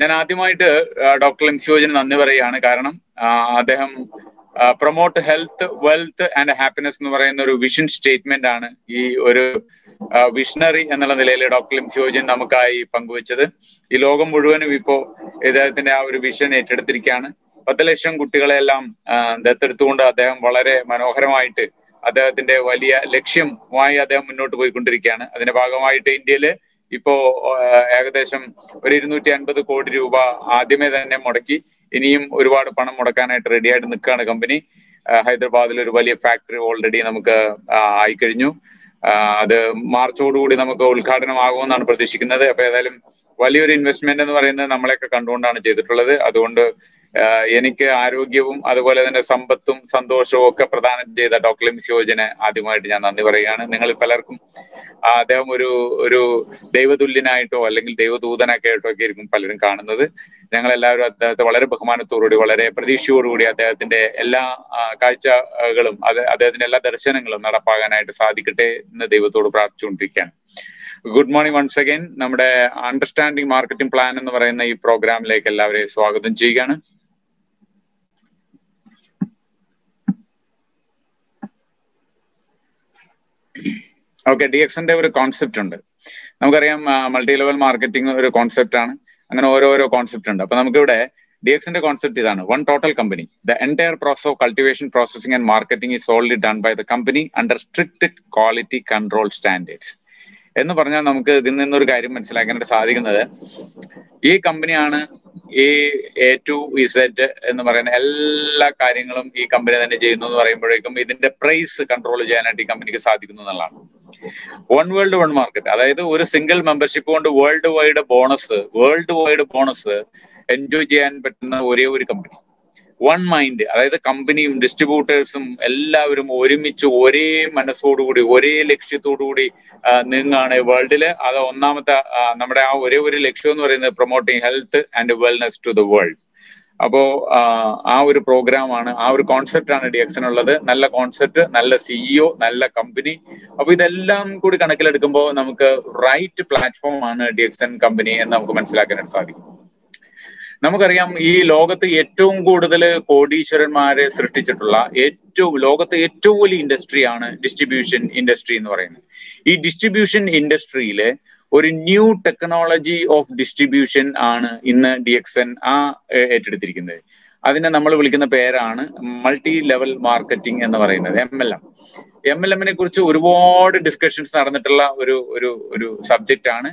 ഞാൻ ആദ്യമായിട്ട് ഡോക്ടർ ലിംസിയോജിന് നന്ദി പറയുകയാണ് കാരണം ആ, അദ്ദേഹം promote health wealth and happiness എന്ന് പറയുന്ന ഒരു വിഷൻ സ്റ്റേറ്റ്മെന്റ് ആണ് ഈ ഒരു വിഷണറി എന്നുള്ള നിലയിൽ ഡോക്ടർ ലിംസിയോജൻ നമുക്കായി പങ്കുവച്ചത് ഈ ലോകം മുഴുവനും ഇപ്പോ ഇദ്ദേഹത്തിന്റെ ആ ഒരു വിഷൻ ഏറ്റെടുത്തിരിക്കുകയാണ് പത്ത് ലക്ഷം കുട്ടികളെല്ലാം ആ, ദത്തെടുത്തുകൊണ്ട് അദ്ദേഹം വളരെ മനോഹരമായിട്ട് അദ്ദേഹത്തിന്റെ വലിയ ലക്ഷ്യമായി അദ്ദേഹം മുന്നോട്ട് പോയിക്കൊണ്ടിരിക്കുകയാണ് അതിന്റെ ഭാഗമായിട്ട് ഇന്ത്യയില് ഇപ്പോ ആ, ഏകദേശം ഒരു ഇരുന്നൂറ്റി അൻപത് കോടി രൂപ ആദ്യമേ തന്നെ മുടക്കി ഇനിയും ഒരുപാട് പണം മുടക്കാനായിട്ട് റെഡി ആയിട്ട് നിൽക്കുകയാണ് കമ്പനി ഹൈദരാബാദിൽ ഒരു വലിയ ഫാക്ടറി ഓൾറെഡി നമുക്ക് ആ, ആയിക്കഴിഞ്ഞു ആ, അത് മാർച്ചോടുകൂടി നമുക്ക് ഉദ്ഘാടനമാകുമെന്നാണ് പ്രതീക്ഷിക്കുന്നത് അപ്പൊ ഏതായാലും വലിയൊരു ഇൻവെസ്റ്റ്മെന്റ് എന്ന് പറയുന്നത് നമ്മളെയൊക്കെ കണ്ടുകൊണ്ടാണ് ചെയ്തിട്ടുള്ളത് അതുകൊണ്ട് ആ, എനിക്ക് ആരോഗ്യവും അതുപോലെ തന്നെ സമ്പത്തും സന്തോഷവും ഒക്കെ പ്രദാനം ചെയ്ത ഡോക്ടർ ലിംസ് യോജന ആദ്യമായിട്ട് ഞാൻ നന്ദി പറയുകയാണ് നിങ്ങൾ പലർക്കും ആ, അദ്ദേഹം ഒരു ഒരു ദൈവതുല്യനായിട്ടോ അല്ലെങ്കിൽ ദൈവദൂതനൊക്കെ ആയിട്ടോ ഒക്കെ ആയിരിക്കും പലരും കാണുന്നത് ഞങ്ങൾ എല്ലാവരും അദ്ദേഹത്തെ വളരെ ബഹുമാനത്തോടുകൂടി വളരെ പ്രതീക്ഷയോടുകൂടി അദ്ദേഹത്തിന്റെ എല്ലാ ആ, കാഴ്ചകളും അത് അദ്ദേഹത്തിന്റെ എല്ലാ ദർശനങ്ങളും നടപ്പാകാനായിട്ട് സാധിക്കട്ടെ എന്ന് ദൈവത്തോട് പ്രാർത്ഥിച്ചുകൊണ്ടിരിക്കുകയാണ് ഗുഡ് മോർണിംഗ് വൺസ് അഗൈൻ നമ്മുടെ അണ്ടർസ്റ്റാൻഡിംഗ് മാർക്കറ്റിംഗ് പ്ലാൻ എന്ന് പറയുന്ന ഈ പ്രോഗ്രാമിലേക്ക് എല്ലാവരെയും സ്വാഗതം ചെയ്യുകയാണ് ഓക്കെ ഡി എക്സിന്റെ ഒരു കോൺസെപ്റ്റ് ഉണ്ട് നമുക്കറിയാം മൾട്ടി ലെവൽ മാർക്കറ്റിംഗ് ഒരു കോൺസെപ്റ്റ് ആണ് അങ്ങനെ ഓരോരോ കോൺസെപ്റ്റ് ഉണ്ട് അപ്പൊ നമുക്കിവിടെ ഡി എക്സിന്റെ കോൺസെപ്റ്റ് ഇതാണ് one total company the entire process of cultivation processing and marketing is only done by the company under strict quality control standards എന്ന് പറഞ്ഞാൽ നമുക്ക് ഇതിൽ നിന്നൊരു കാര്യം മനസ്സിലാക്കാനായിട്ട് സാധിക്കുന്നത് ഈ കമ്പനിയാണ് ഈ എ ടു ഇസെറ്റ് എന്ന് പറയുന്ന എല്ലാ കാര്യങ്ങളും ഈ കമ്പനി തന്നെ ചെയ്യുന്നു എന്ന് പറയുമ്പോഴേക്കും ഇതിന്റെ പ്രൈസ് കൺട്രോൾ ചെയ്യാനായിട്ട് ഈ കമ്പനിക്ക് സാധിക്കുന്നു എന്നുള്ളതാണ് വൺ വേൾഡ് വൺ മാർക്കറ്റ് അതായത് ഒരു സിംഗിൾ മെമ്പർഷിപ്പ് കൊണ്ട് world wide bonus world wide bonus enjoy ചെയ്യാൻ പറ്റുന്ന ഒരേ ഒരു കമ്പനി വൺ മൈൻഡ് അതായത് കമ്പനിയും ഡിസ്ട്രിബ്യൂട്ടേഴ്സും എല്ലാവരും ഒരുമിച്ച് ഒരേ മനസ്സോടുകൂടി ഒരേ ലക്ഷ്യത്തോടുകൂടി നിന്നാണ് വേൾഡില് അത് ഒന്നാമത്തെ ആ, നമ്മുടെ ആ ഒരേ ഒരു ലക്ഷ്യം എന്ന് പറയുന്നത് promoting health and wellness to the world അപ്പോ ആ, ആ ഒരു പ്രോഗ്രാമാണ് ആ ഒരു കോൺസെപ്റ്റ് ആണ് ഡി എക്സിനുള്ളത് നല്ല കോൺസെപ്റ്റ് നല്ല സിഇഒ നല്ല കമ്പനി അപ്പൊ ഇതെല്ലാം കൂടി കണക്കിലെടുക്കുമ്പോൾ നമുക്ക് റൈറ്റ് പ്ലാറ്റ്ഫോം ആണ് ഡി എക്സൻ കമ്പനി എന്ന് നമുക്ക് മനസ്സിലാക്കാനായിട്ട് സാധിക്കും നമുക്കറിയാം ഈ ലോകത്ത് ഏറ്റവും കൂടുതൽ കോടീശ്വരന്മാരെ സൃഷ്ടിച്ചിട്ടുള്ള ഏറ്റവും ലോകത്തെ ഏറ്റവും വലിയ ഇൻഡസ്ട്രിയാണ് ഡിസ്ട്രിബ്യൂഷൻ ഇൻഡസ്ട്രി എന്ന് പറയുന്നത് ഈ ഡിസ്ട്രിബ്യൂഷൻ ഇൻഡസ്ട്രിയിലെ ഒരു ന്യൂ ടെക്നോളജി ഓഫ് ഡിസ്ട്രിബ്യൂഷൻ ആണ് ഇന്ന് ഡി എക്സ് എൻ ആ ഏ- ഏറ്റെടുത്തിരിക്കുന്നത് അതിനെ നമ്മൾ വിളിക്കുന്ന പേരാണ് മൾട്ടി ലെവൽ മാർക്കറ്റിംഗ് എന്ന് പറയുന്നത് M L M M L എമ്മിനെ കുറിച്ച് ഒരുപാട് ഡിസ്കഷൻസ് നടന്നിട്ടുള്ള ഒരു ഒരു ഒരു സബ്ജക്റ്റ് ആണ്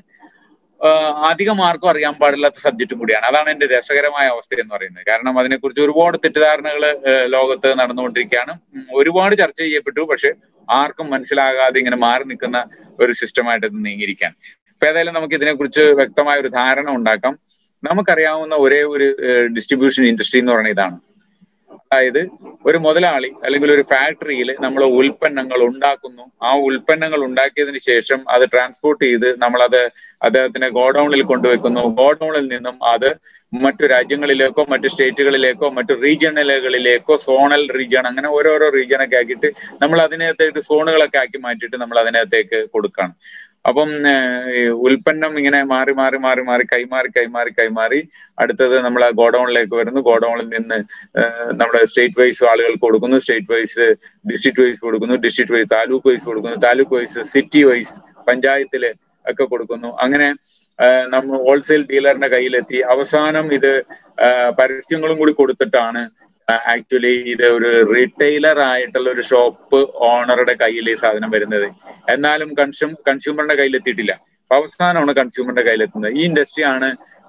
ആഹ് അധികം ആർക്കും അറിയാൻ പാടില്ലാത്ത സബ്ജക്റ്റും കൂടിയാണ് അതാണ് എന്റെ രസകരമായ അവസ്ഥ എന്ന് പറയുന്നത് കാരണം അതിനെക്കുറിച്ച് ഒരുപാട് തെറ്റിദ്ധാരണകൾ ലോകത്ത് നടന്നുകൊണ്ടിരിക്കുകയാണ് ഉം, ഒരുപാട് ചർച്ച ചെയ്യപ്പെട്ടു പക്ഷെ ആർക്കും മനസ്സിലാകാതെ ഇങ്ങനെ മാറി നിൽക്കുന്ന ഒരു സിസ്റ്റമായിട്ട് ഇത് നീങ്ങിയിരിക്കുകയാണ് അപ്പൊ ഏതായാലും നമുക്ക് ഇതിനെക്കുറിച്ച് വ്യക്തമായ ഒരു ധാരണ ഉണ്ടാക്കാം നമുക്കറിയാവുന്ന ഒരേ ഒരു ഡിസ്ട്രിബ്യൂഷൻ ഇൻഡസ്ട്രി എന്ന് പറയുന്നത് ഇതാണ് അതായത് ഒരു മുതലാളി അല്ലെങ്കിൽ ഒരു ഫാക്ടറിയിൽ നമ്മൾ ഉൽപ്പന്നങ്ങൾ ഉണ്ടാക്കുന്നു ആ ഉൽപ്പന്നങ്ങൾ ഉണ്ടാക്കിയതിന് ശേഷം അത് ട്രാൻസ്പോർട്ട് ചെയ്ത് നമ്മളത് അദ്ദേഹത്തിന്റെ ഗോഡൌണിൽ കൊണ്ടുവെക്കുന്നു ഗോഡൌണിൽ നിന്നും അത് മറ്റു രാജ്യങ്ങളിലേക്കോ മറ്റു സ്റ്റേറ്റുകളിലേക്കോ മറ്റു റീജിയണലുകളിലേക്കോ സോണൽ റീജിയൺ അങ്ങനെ ഓരോരോ റീജിയണൊക്കെ ആക്കിയിട്ട് നമ്മൾ അതിനകത്തേക്ക് സോണുകളൊക്കെ ആക്കി മാറ്റിയിട്ട് നമ്മൾ അതിനകത്തേക്ക് കൊടുക്കുകയാണ് അപ്പം ഏഹ്, ഈ ഉൽപ്പന്നം ഇങ്ങനെ മാറി മാറി മാറി മാറി കൈമാറി കൈമാറി കൈമാറി അടുത്തത് നമ്മൾ ആ ഗോഡൌണിലേക്ക് വരുന്നു ഗോഡൌണിൽ നിന്ന് ഏഹ്, നമ്മുടെ സ്റ്റേറ്റ് വൈസ് ആളുകൾക്ക് കൊടുക്കുന്നു സ്റ്റേറ്റ് വൈസ് ഡിസ്ട്രിക്ട് വൈസ് കൊടുക്കുന്നു ഡിസ്ട്രിക്ട് വൈസ് താലൂക്ക് വൈസ് കൊടുക്കുന്നു താലൂക്ക് വൈസ് സിറ്റി വൈസ് പഞ്ചായത്തില് ഒക്കെ കൊടുക്കുന്നു അങ്ങനെ ആഹ്, നമ്മൾ ഹോൾസെയിൽ ഡീലറിന്റെ കയ്യിലെത്തി അവസാനം ഇത് ആഹ്, പരസ്യങ്ങളും കൂടി കൊടുത്തിട്ടാണ് ആക്ച്വലി ഇത് ഒരു റീറ്റെയിലർ ആയിട്ടുള്ള ഒരു ഷോപ്പ് ഓണറുടെ കയ്യിൽ ഈ സാധനം വരുന്നത് എന്നാലും കൺസ്യൂം കൺസ്യൂമറിന്റെ കയ്യിലെത്തിയിട്ടില്ല അപ്പൊ അവസാനമാണ് കൺസ്യൂമറിന്റെ കയ്യിലെത്തുന്നത് ഈ ഇൻഡസ്ട്രിയാണ്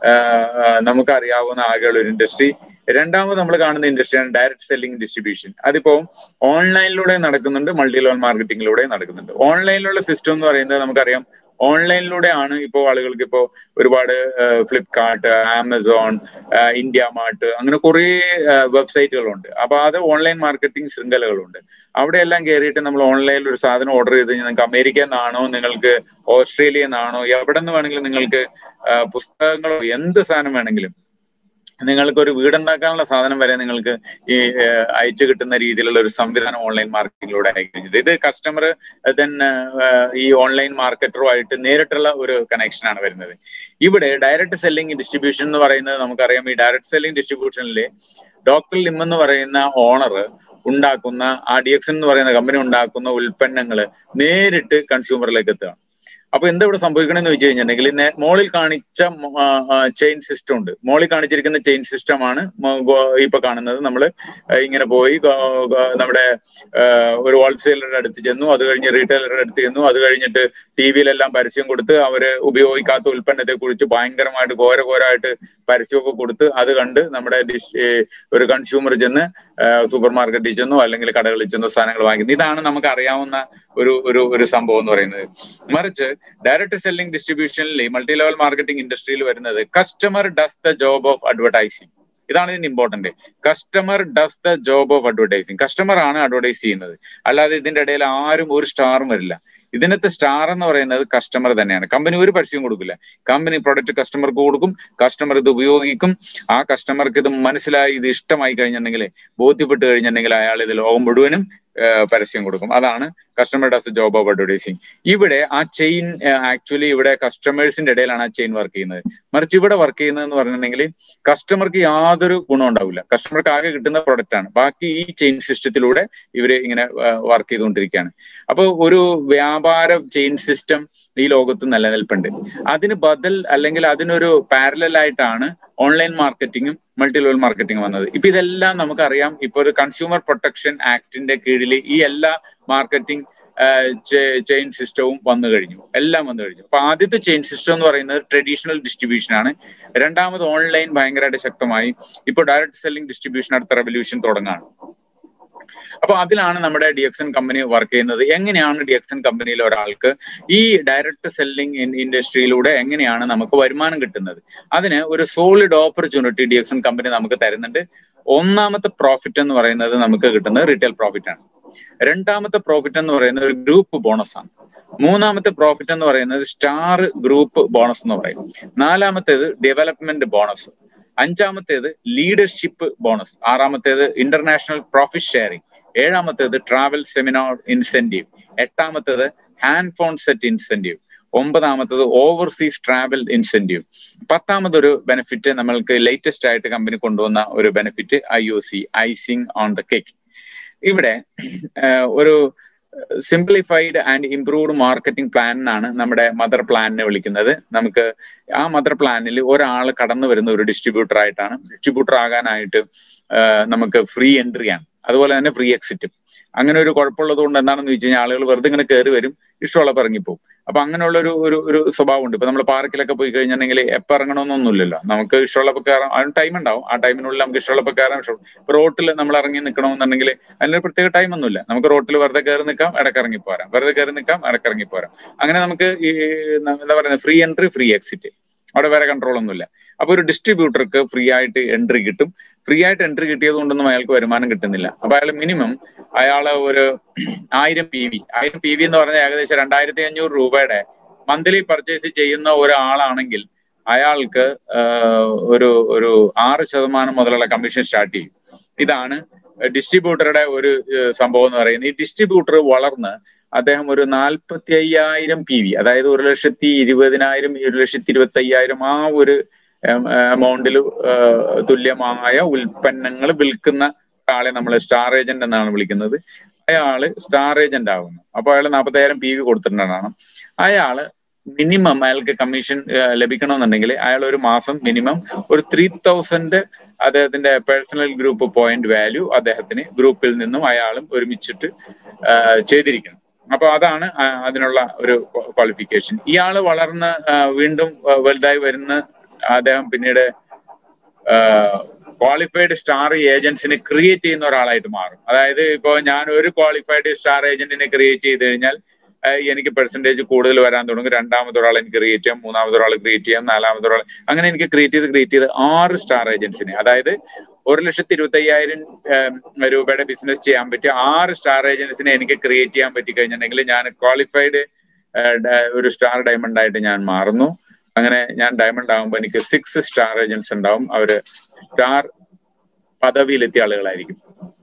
നമുക്ക് അറിയാവുന്ന ആകെയുള്ള ഒരു ഇൻഡസ്ട്രി രണ്ടാമത് നമ്മൾ കാണുന്ന ഇൻഡസ്ട്രിയാണ് ഡയറക്ട് സെല്ലിംഗ് ഡിസ്ട്രിബ്യൂഷൻ അതിപ്പോ ഓൺലൈനിലൂടെ നടക്കുന്നുണ്ട് മൾട്ടി ലെവൽ മാർക്കറ്റിംഗിലൂടെ നടക്കുന്നുണ്ട് ഓൺലൈനിലുള്ള സിസ്റ്റം എന്ന് പറയുന്നത് നമുക്കറിയാം ഓൺലൈനിലൂടെ ആണ് ഇപ്പോൾ ആളുകൾക്ക് ഇപ്പോൾ ഒരുപാട് ഫ്ലിപ്കാർട്ട് ആമസോൺ ഇന്ത്യ മാർട്ട് അങ്ങനെ കുറേ വെബ്സൈറ്റുകളുണ്ട് അപ്പൊ അത് ഓൺലൈൻ മാർക്കറ്റിംഗ് ശൃംഖലകളുണ്ട് അവിടെ എല്ലാം കയറിയിട്ട് നമ്മൾ ഓൺലൈനിൽ ഒരു സാധനം ഓർഡർ ചെയ്ത് കഴിഞ്ഞാൽ നിങ്ങൾക്ക് അമേരിക്കയിൽ നിന്നാണോ നിങ്ങൾക്ക് ഓസ്ട്രേലിയയിൽ നിന്നാണോ എവിടെ നിന്ന് വേണമെങ്കിലും നിങ്ങൾക്ക് പുസ്തകങ്ങളോ എന്ത് സാധനം വേണമെങ്കിലും നിങ്ങൾക്ക് ഒരു വീടുണ്ടാക്കാനുള്ള സാധനം വരെ നിങ്ങൾക്ക് ഈ അയച്ചു കിട്ടുന്ന രീതിയിലുള്ള ഒരു സംവിധാനം ഓൺലൈൻ മാർക്കറ്റിംഗിലൂടെ ആയി കഴിഞ്ഞിട്ട് ഇത് കസ്റ്റമർ ദെൻ ഈ ഓൺലൈൻ മാർക്കറ്ററുമായിട്ട് നേരിട്ടുള്ള ഒരു കണക്ഷൻ ആണ് വരുന്നത് ഇവിടെ ഡയറക്റ്റ് സെല്ലിംഗ് ഡിസ്ട്രിബ്യൂഷൻ എന്ന് പറയുന്നത് നമുക്കറിയാം ഈ ഡയറക്റ്റ് സെല്ലിംഗ് ഡിസ്ട്രിബ്യൂഷനിൽ ഡോക്ടർ ലിം എന്ന് പറയുന്ന ഓണർ ഉണ്ടാക്കുന്ന ആ ഡി എക്സ് എന്ന് പറയുന്ന കമ്പനി ഉണ്ടാക്കുന്ന ഉൽപ്പന്നങ്ങൾ നേരിട്ട് കൺസ്യൂമറിലേക്ക് എത്തുകയാണ് അപ്പൊ എന്താ ഇവിടെ സംഭവിക്കണമെന്ന് വെച്ച് കഴിഞ്ഞിട്ടുണ്ടെങ്കിൽ മോളിൽ കാണിച്ച ചെയിൻ സിസ്റ്റം ഉണ്ട് മോളിൽ കാണിച്ചിരിക്കുന്ന ചെയിൻ സിസ്റ്റമാണ് ഇപ്പൊ കാണുന്നത് നമ്മൾ ഇങ്ങനെ പോയി നമ്മുടെ ഒരു ഹോൾസെയിലറുടെ അടുത്ത് ചെന്നു അത് കഴിഞ്ഞ് റീറ്റെയിലറുടെ അടുത്ത് ചെന്നു അത് കഴിഞ്ഞിട്ട് ടി വിയിലെല്ലാം പരസ്യം കൊടുത്ത് അവര് ഉപയോഗിക്കാത്ത ഉൽപ്പന്നത്തെ കുറിച്ച് ഭയങ്കരമായിട്ട് ഘോര ഘോരമായിട്ട് പരസ്യമൊക്കെ കൊടുത്ത് അത് കണ്ട് നമ്മുടെ ഒരു കൺസ്യൂമർ ചെന്ന് സൂപ്പർ മാർക്കറ്റിൽ ചെന്നു അല്ലെങ്കിൽ കടകളിൽ ചെന്നു സാധനങ്ങൾ വാങ്ങിക്കുന്നു ഇതാണ് നമുക്ക് അറിയാവുന്ന ഒരു ഒരു ഒരു സംഭവം എന്ന് പറയുന്നത് മറിച്ച് ഡയറക്റ്റ് സെല്ലിംഗ് ഡിസ്ട്രിബ്യൂഷനിൽ മൾട്ടി ലെവൽ മാർക്കറ്റിംഗ് ഇൻഡസ്ട്രിയിൽ വരുന്നത് customer does the job of advertising ഇതാണ് ഇതിന്റെ important customer does the job of advertising customer ആണ് അഡ്വർടൈസ് ചെയ്യുന്നത് അല്ലാതെ ഇതിന്റെ ഇടയിൽ ആരും ഒരു സ്റ്റാറും വരില്ല ഇതിനകത്ത് സ്റ്റാർ എന്ന് പറയുന്നത് കസ്റ്റമർ തന്നെയാണ് കമ്പനി ഒരു പരസ്യം കൊടുക്കില്ല കമ്പനി പ്രൊഡക്റ്റ് കസ്റ്റമർക്ക് കൊടുക്കും കസ്റ്റമർ ഇത് ഉപയോഗിക്കും ആ കസ്റ്റമർക്ക് ഇത് മനസ്സിലായി ഇത് ഇഷ്ടമായി കഴിഞ്ഞിട്ടുണ്ടെങ്കിൽ ബോധ്യപ്പെട്ട് കഴിഞ്ഞിട്ടുണ്ടെങ്കിൽ അയാൾ ഇത് ലോകം മുഴുവനും പരസ്യം കൊടുക്കും അതാണ് customer does job of advertising ഇവിടെ ആ ചെയിൻ ആക്ച്വലി ഇവിടെ കസ്റ്റമേഴ്സിന്റെ ഇടയിലാണ് ആ ചെയിൻ വർക്ക് ചെയ്യുന്നത് മറിച്ച് ഇവിടെ വർക്ക് ചെയ്യുന്നത് എന്ന് പറഞ്ഞിട്ടുണ്ടെങ്കിൽ കസ്റ്റമർക്ക് യാതൊരു ഗുണം ഉണ്ടാവില്ല കസ്റ്റമർക്ക് ആകെ കിട്ടുന്ന പ്രൊഡക്റ്റ് ആണ് ബാക്കി ഈ ചെയിൻ സിസ്റ്റത്തിലൂടെ ഇവര് ഇങ്ങനെ വർക്ക് ചെയ്തുകൊണ്ടിരിക്കുകയാണ് അപ്പോൾ ഒരു വ്യാപാര ചെയിൻ സിസ്റ്റം ഈ ലോകത്ത് നിലനിൽപ്പുണ്ട് അതിന് ബദൽ അല്ലെങ്കിൽ അതിനൊരു പാരലൽ ആയിട്ടാണ് ഓൺലൈൻ മാർക്കറ്റിംഗും മൾട്ടി ലെവൽ മാർക്കറ്റിംഗ് വന്നത് ഇപ്പൊ ഇതെല്ലാം നമുക്കറിയാം ഇപ്പൊ ഒരു കൺസ്യൂമർ പ്രൊട്ടക്ഷൻ ആക്ടിന്റെ കീഴിൽ ഈ എല്ലാ മാർക്കറ്റിംഗ് ചെയിൻ സിസ്റ്റവും വന്നു കഴിഞ്ഞു എല്ലാം വന്നു കഴിഞ്ഞു അപ്പൊ ആദ്യത്തെ ചെയിൻ സിസ്റ്റം എന്ന് പറയുന്നത് ട്രഡീഷണൽ ഡിസ്ട്രിബ്യൂഷൻ ആണ് രണ്ടാമത് ഓൺലൈൻ ഭയങ്കരമായിട്ട് ശക്തമായി ഇപ്പൊ ഡയറക്ട് സെല്ലിംഗ് ഡിസ്ട്രിബ്യൂഷൻ അടുത്ത റെവല്യൂഷൻ തുടങ്ങാണ് അപ്പൊ അതിലാണ് നമ്മുടെ ഡിഎക്സൺ കമ്പനി വർക്ക് ചെയ്യുന്നത് എങ്ങനെയാണ് ഡിഎക്സൺ കമ്പനിയിൽ ഒരാൾക്ക് ഈ ഡയറക്ട് സെല്ലിംഗ് ഇൻഡസ്ട്രിയിലൂടെ എങ്ങനെയാണ് നമുക്ക് വരുമാനം കിട്ടുന്നത് അതിന് ഒരു സോളിഡ് ഓപ്പർച്യൂണിറ്റി ഡിഎക്സൺ കമ്പനി നമുക്ക് തരുന്നുണ്ട് ഒന്നാമത്തെ പ്രോഫിറ്റ് എന്ന് പറയുന്നത് നമുക്ക് കിട്ടുന്നത് റീറ്റെയിൽ പ്രോഫിറ്റ് ആണ് രണ്ടാമത്തെ പ്രോഫിറ്റ് എന്ന് പറയുന്നത് ഒരു ഗ്രൂപ്പ് ബോണസ് ആണ് മൂന്നാമത്തെ പ്രോഫിറ്റ് എന്ന് പറയുന്നത് സ്റ്റാർ ഗ്രൂപ്പ് ബോണസ് എന്ന് പറയും നാലാമത്തേത് ഡെവലപ്മെന്റ് ബോണസ് അഞ്ചാമത്തേത് ലീഡർഷിപ്പ് ബോണസ് ആറാമത്തേത് ഇന്റർനാഷണൽ പ്രോഫിറ്റ് ഷെയറിംഗ് ഏഴാമത്തേത് ട്രാവൽ സെമിനാർ ഇൻസെന്റീവ് എട്ടാമത്തേത് ഹാൻഡ് ഫോൺ സെറ്റ് ഇൻസെന്റീവ് ഒമ്പതാമത്തത് ഓവർസീസ് ട്രാവൽ ഇൻസെന്റീവ് പത്താമതൊരു ബെനിഫിറ്റ് നമ്മൾക്ക് ലേറ്റസ്റ്റ് ആയിട്ട് കമ്പനി കൊണ്ടുവന്ന ഒരു benefit I O C icing on the cake ഇവിടെ ഒരു simplified and improved marketing plan എന്നാണ് നമ്മുടെ മദർ പ്ലാനിനെ വിളിക്കുന്നത് നമുക്ക് ആ മദർ പ്ലാനിൽ ഒരാൾ കടന്നു വരുന്ന ഒരു ഡിസ്ട്രിബ്യൂട്ടർ ആയിട്ടാണ് ഡിസ്ട്രിബ്യൂട്ടർ ആകാനായിട്ട് നമുക്ക് ഫ്രീ എൻട്രി ആണ് അതുപോലെ തന്നെ ഫ്രീ എക്സിറ്റും അങ്ങനെ ഒരു കുഴപ്പമുള്ളത് കൊണ്ട് എന്താണെന്ന് വെച്ച് കഴിഞ്ഞാൽ ആളുകൾ വെറുതെ ഇങ്ങനെ കയറി വരും ഇഷ്ടമുള്ളപ്പോൾ ഇറങ്ങിപ്പോകും അപ്പൊ അങ്ങനെയുള്ള ഒരു ഒരു ഒരു സ്വഭാവം ഉണ്ട് ഇപ്പൊ നമ്മൾ പാർക്കിലൊക്കെ പോയി കഴിഞ്ഞിട്ടുണ്ടെങ്കിൽ എപ്പോൾ ഇറങ്ങണമെന്നൊന്നുമില്ലല്ലോ നമുക്ക് ഇഷ്ടമുള്ളപ്പോൾ കയറാം അതിന് ടൈം ഉണ്ടാവും ആ ടൈമിനുള്ളിൽ നമുക്ക് ഇഷ്ടമുള്ളപ്പോൾ കയറാൻ ഇഷ്ടം റോട്ടിൽ നമ്മൾ ഇറങ്ങി നിൽക്കണമെന്നുണ്ടെങ്കിൽ അതിനൊരു പ്രത്യേക ടൈം ഒന്നുമില്ല നമുക്ക് റോട്ടിൽ വെറുതെ കയറി നിൽക്കാം ഇടയ്ക്ക് ഇറങ്ങി പോരാം വെറുതെ കയറി നിൽക്കാം ഇടയ്ക്ക് ഇറങ്ങി പോരാം അങ്ങനെ നമുക്ക് ഈ എന്താ പറയുന്നത് ഫ്രീ എൻട്രി ഫ്രീ എക്സിറ്റ് അവിടെ വേറെ കൺട്രോൾ ഒന്നുമില്ല അപ്പൊ ഒരു ഡിസ്ട്രിബ്യൂട്ടർക്ക് ഫ്രീ ആയിട്ട് എൻട്രി കിട്ടും ഫ്രീ ആയിട്ട് എൻട്രി കിട്ടിയത് കൊണ്ടൊന്നും അയാൾക്ക് വരുമാനം കിട്ടുന്നില്ല അപ്പൊ അയാൾ മിനിമം അയാൾ ഒരു ആയിരം പി വി ആയിരം പി വി എന്ന് പറഞ്ഞാൽ ഏകദേശം രണ്ടായിരത്തി അഞ്ഞൂറ് രൂപയുടെ മന്ത്ലി പർച്ചേസ് ചെയ്യുന്ന ഒരാളാണെങ്കിൽ അയാൾക്ക് ഒരു ഒരു ആറ് ശതമാനം മുതലുള്ള കമ്മീഷൻ സ്റ്റാർട്ട് ചെയ്യും ഇതാണ് ഡിസ്ട്രിബ്യൂട്ടറുടെ ഒരു സംഭവം എന്ന് പറയുന്നത് ഈ ഡിസ്ട്രിബ്യൂട്ടർ വളർന്ന് അദ്ദേഹം ഒരു നാൽപ്പത്തി അയ്യായിരം പി വി അതായത് ഒരു ലക്ഷത്തി ഇരുപതിനായിരം ഒരു ലക്ഷത്തി ഇരുപത്തി അയ്യായിരം ആ ഒരു എമൗണ്ടിൽ തുല്യമായ ഉൽപ്പന്നങ്ങൾ വിൽക്കുന്ന ആളെ നമ്മൾ സ്റ്റാർ ഏജന്റ് എന്നാണ് വിളിക്കുന്നത് അയാള് സ്റ്റാർ ഏജന്റ് ആകുന്നു അപ്പൊ അയാൾ നാൽപ്പത്തായിരം പി വി കൊടുത്തിട്ടുണ്ടാണ് അയാള് മിനിമം അയാൾക്ക് കമ്മീഷൻ ലഭിക്കണമെന്നുണ്ടെങ്കിൽ അയാൾ ഒരു മാസം മിനിമം ഒരു ത്രീ തൗസൻഡ് അദ്ദേഹത്തിന്റെ പേഴ്സണൽ ഗ്രൂപ്പ് പോയിന്റ് വാല്യൂ അദ്ദേഹത്തിന് ഗ്രൂപ്പിൽ നിന്നും അയാളും ഒരുമിച്ചിട്ട് ചെയ്തിരിക്കണം അപ്പൊ അതാണ് അതിനുള്ള ഒരു ക്വാളിഫിക്കേഷൻ ഇയാള് വളർന്ന് വീണ്ടും വലുതായി വരുന്ന അദ്ദേഹം പിന്നീട് ക്വാളിഫൈഡ് സ്റ്റാർ ഏജന്റ്സിനെ ക്രിയേറ്റ് ചെയ്യുന്ന ഒരാളായിട്ട് മാറും അതായത് ഇപ്പോ ഞാൻ ഒരു ക്വാളിഫൈഡ് സ്റ്റാർ ഏജന്റിനെ ക്രിയേറ്റ് ചെയ്ത് കഴിഞ്ഞാൽ എനിക്ക് പെർസെന്റേജ് കൂടുതൽ വരാൻ തുടങ്ങും രണ്ടാമത്തെ ഒരാൾ എനിക്ക് ക്രിയേറ്റ് ചെയ്യാം മൂന്നാമത്തെ ഒരാൾ ക്രിയേറ്റ് ചെയ്യാം നാലാമത്തെ ഒരാൾ അങ്ങനെ എനിക്ക് ക്രിയേറ്റ് ചെയ്ത് ക്രിയേറ്റ് ചെയ്ത് ആറ് സ്റ്റാർ ഏജൻസിനെ അതായത് ഒരു ലക്ഷത്തി ഇരുപത്തി അയ്യായിരം രൂപയുടെ ബിസിനസ് ചെയ്യാൻ പറ്റിയ ആറ് സ്റ്റാർ ഏജൻസിനെ എനിക്ക് ക്രിയേറ്റ് ചെയ്യാൻ പറ്റി കഴിഞ്ഞിട്ടുണ്ടെങ്കിൽ ഞാൻ ക്വാളിഫൈഡ് ഒരു സ്റ്റാർ ഡയമണ്ട് ആയിട്ട് ഞാൻ മാറുന്നു അങ്ങനെ ഞാൻ ഡയമണ്ട് ആകുമ്പോൾ എനിക്ക് സിക്സ് സ്റ്റാർ ഏജൻസ് ഉണ്ടാവും അവര് സ്റ്റാർ പദവിയിലെത്തിയ ആളുകളായിരിക്കും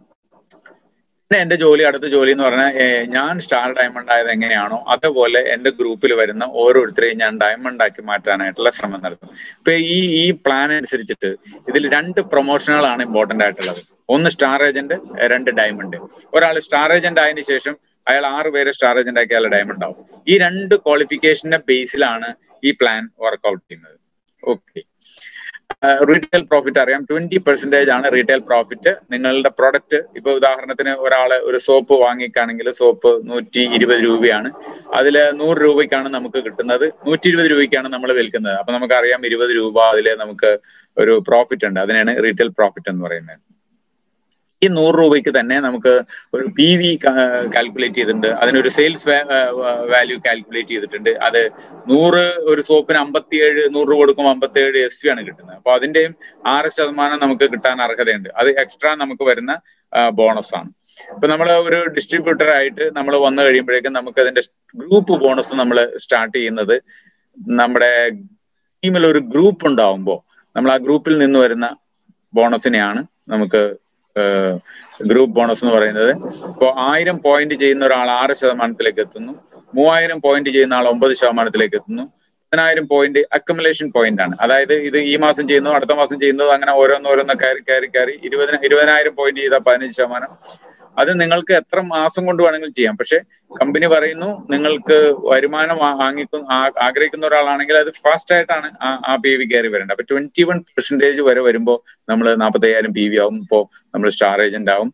പിന്നെ എന്റെ ജോലി അടുത്ത ജോലി എന്ന് പറഞ്ഞാൽ ഞാൻ സ്റ്റാർ ഡയമണ്ട് ആയത് എങ്ങനെയാണോ അതുപോലെ എന്റെ ഗ്രൂപ്പിൽ വരുന്ന ഓരോരുത്തരെയും ഞാൻ ഡയമണ്ട് ആക്കി മാറ്റാനായിട്ടുള്ള ശ്രമം നടത്തും ഇപ്പൊ ഈ ഈ പ്ലാൻ അനുസരിച്ചിട്ട് ഇതിൽ രണ്ട് പ്രൊമോഷനുകളാണ് ഇമ്പോർട്ടന്റ് ആയിട്ടുള്ളത് ഒന്ന് സ്റ്റാർ ഏജന്റ് രണ്ട് ഡയമണ്ട് ഒരാൾ സ്റ്റാർ ഏജന്റ് ആയതിനു ശേഷം അയാൾ ആറ് പേരെ സ്റ്റാർ ഏജന്റ് ആക്കി അയാൾ ഡയമണ്ട് ആവും ഈ രണ്ട് ക്വാളിഫിക്കേഷന്റെ ബേസിലാണ് ഈ പ്ലാൻ വർക്ക്ഔട്ട് ചെയ്യുന്നത് ഓക്കെ റീറ്റെയിൽ പ്രോഫിറ്റ് അറിയാം ട്വന്റി പെർസെന്റേജ് ആണ് റീറ്റെയിൽ പ്രോഫിറ്റ് നിങ്ങളുടെ പ്രൊഡക്റ്റ് ഇപ്പൊ ഉദാഹരണത്തിന് ഒരാള് ഒരു സോപ്പ് വാങ്ങിക്കുകയാണെങ്കിൽ സോപ്പ് നൂറ്റി ഇരുപത് രൂപയാണ് അതിൽ നൂറ് രൂപയ്ക്കാണ് നമുക്ക് കിട്ടുന്നത് നൂറ്റി ഇരുപത് രൂപയ്ക്കാണ് നമ്മൾ വിൽക്കുന്നത് അപ്പൊ നമുക്കറിയാം ഇരുപത് രൂപ അതിൽ നമുക്ക് ഒരു പ്രോഫിറ്റ് ഉണ്ട് അതിനാണ് റീറ്റെയിൽ പ്രോഫിറ്റ് എന്ന് പറയുന്നത് ഈ നൂറ് രൂപയ്ക്ക് തന്നെ നമുക്ക് ഒരു പി വി കാൽക്കുലേറ്റ് ചെയ്തിട്ടുണ്ട് അതിനൊരു സെയിൽസ് വാല്യൂ കാൽക്കുലേറ്റ് ചെയ്തിട്ടുണ്ട് അത് നൂറ് ഒരു സോപ്പിന് അമ്പത്തിയേഴ് നൂറ് രൂപ കൊടുക്കുമ്പോൾ അമ്പത്തിയേഴ് എസ് വി ആണ് കിട്ടുന്നത് അപ്പൊ അതിന്റെയും ആറ് ശതമാനം നമുക്ക് കിട്ടാൻ അർഹതയുണ്ട് അത് എക്സ്ട്രാ നമുക്ക് വരുന്ന ബോണസ് ആണ് ഇപ്പൊ നമ്മൾ ഒരു ഡിസ്ട്രിബ്യൂട്ടർ ആയിട്ട് നമ്മൾ വന്നു കഴിയുമ്പോഴേക്കും നമുക്ക് അതിന്റെ ഗ്രൂപ്പ് ബോണസ് നമ്മൾ സ്റ്റാർട്ട് ചെയ്യുന്നത് നമ്മുടെ ടീമിൽ ഒരു ഗ്രൂപ്പ് ഉണ്ടാവുമ്പോൾ നമ്മൾ ആ ഗ്രൂപ്പിൽ നിന്ന് വരുന്ന ബോണസിനെയാണ് നമുക്ക് ഗ്രൂപ്പ് ബോണസ് എന്ന് പറയുന്നത് ഇപ്പോൾ ആയിരം പോയിന്റ് ചെയ്യുന്ന ഒരാൾ ആറ് ശതമാനത്തിലേക്ക് എത്തുന്നു മൂവായിരം പോയിന്റ് ചെയ്യുന്ന ആൾ ഒമ്പത് ശതമാനത്തിലേക്ക് എത്തുന്നു പതിനായിരം പോയിന്റ് അക്കമുലേഷൻ പോയിന്റ് ആണ് അതായത് ഇത് ഈ മാസം ചെയ്യുന്നു അടുത്ത മാസം ചെയ്യുന്നത് അങ്ങനെ ഓരോന്നോരോന്ന് കയറി കയറി കയറി ഇരുപതിന ഇരുപതിനായിരം പോയിന്റ് ചെയ്താൽ പതിനഞ്ച് ശതമാനം അത് നിങ്ങൾക്ക് എത്ര മാസം കൊണ്ട് വേണമെങ്കിലും ചെയ്യാം പക്ഷെ കമ്പനി പറയുന്നു നിങ്ങൾക്ക് വരുമാനം വാങ്ങിക്കുന്ന ആഗ്രഹിക്കുന്ന ഒരാളാണെങ്കിൽ അത് ഫാസ്റ്റ് ആയിട്ടാണ് ആ പി വി കയറി വരേണ്ടത് അപ്പൊ ട്വന്റി വൺ പെർസെന്റേജ് വരെ വരുമ്പോൾ നമ്മൾ നാൽപ്പത്തയ്യായിരം പി വി ആവും ഇപ്പോൾ നമ്മൾ സ്റ്റാർ ഏജന്റ് ആവും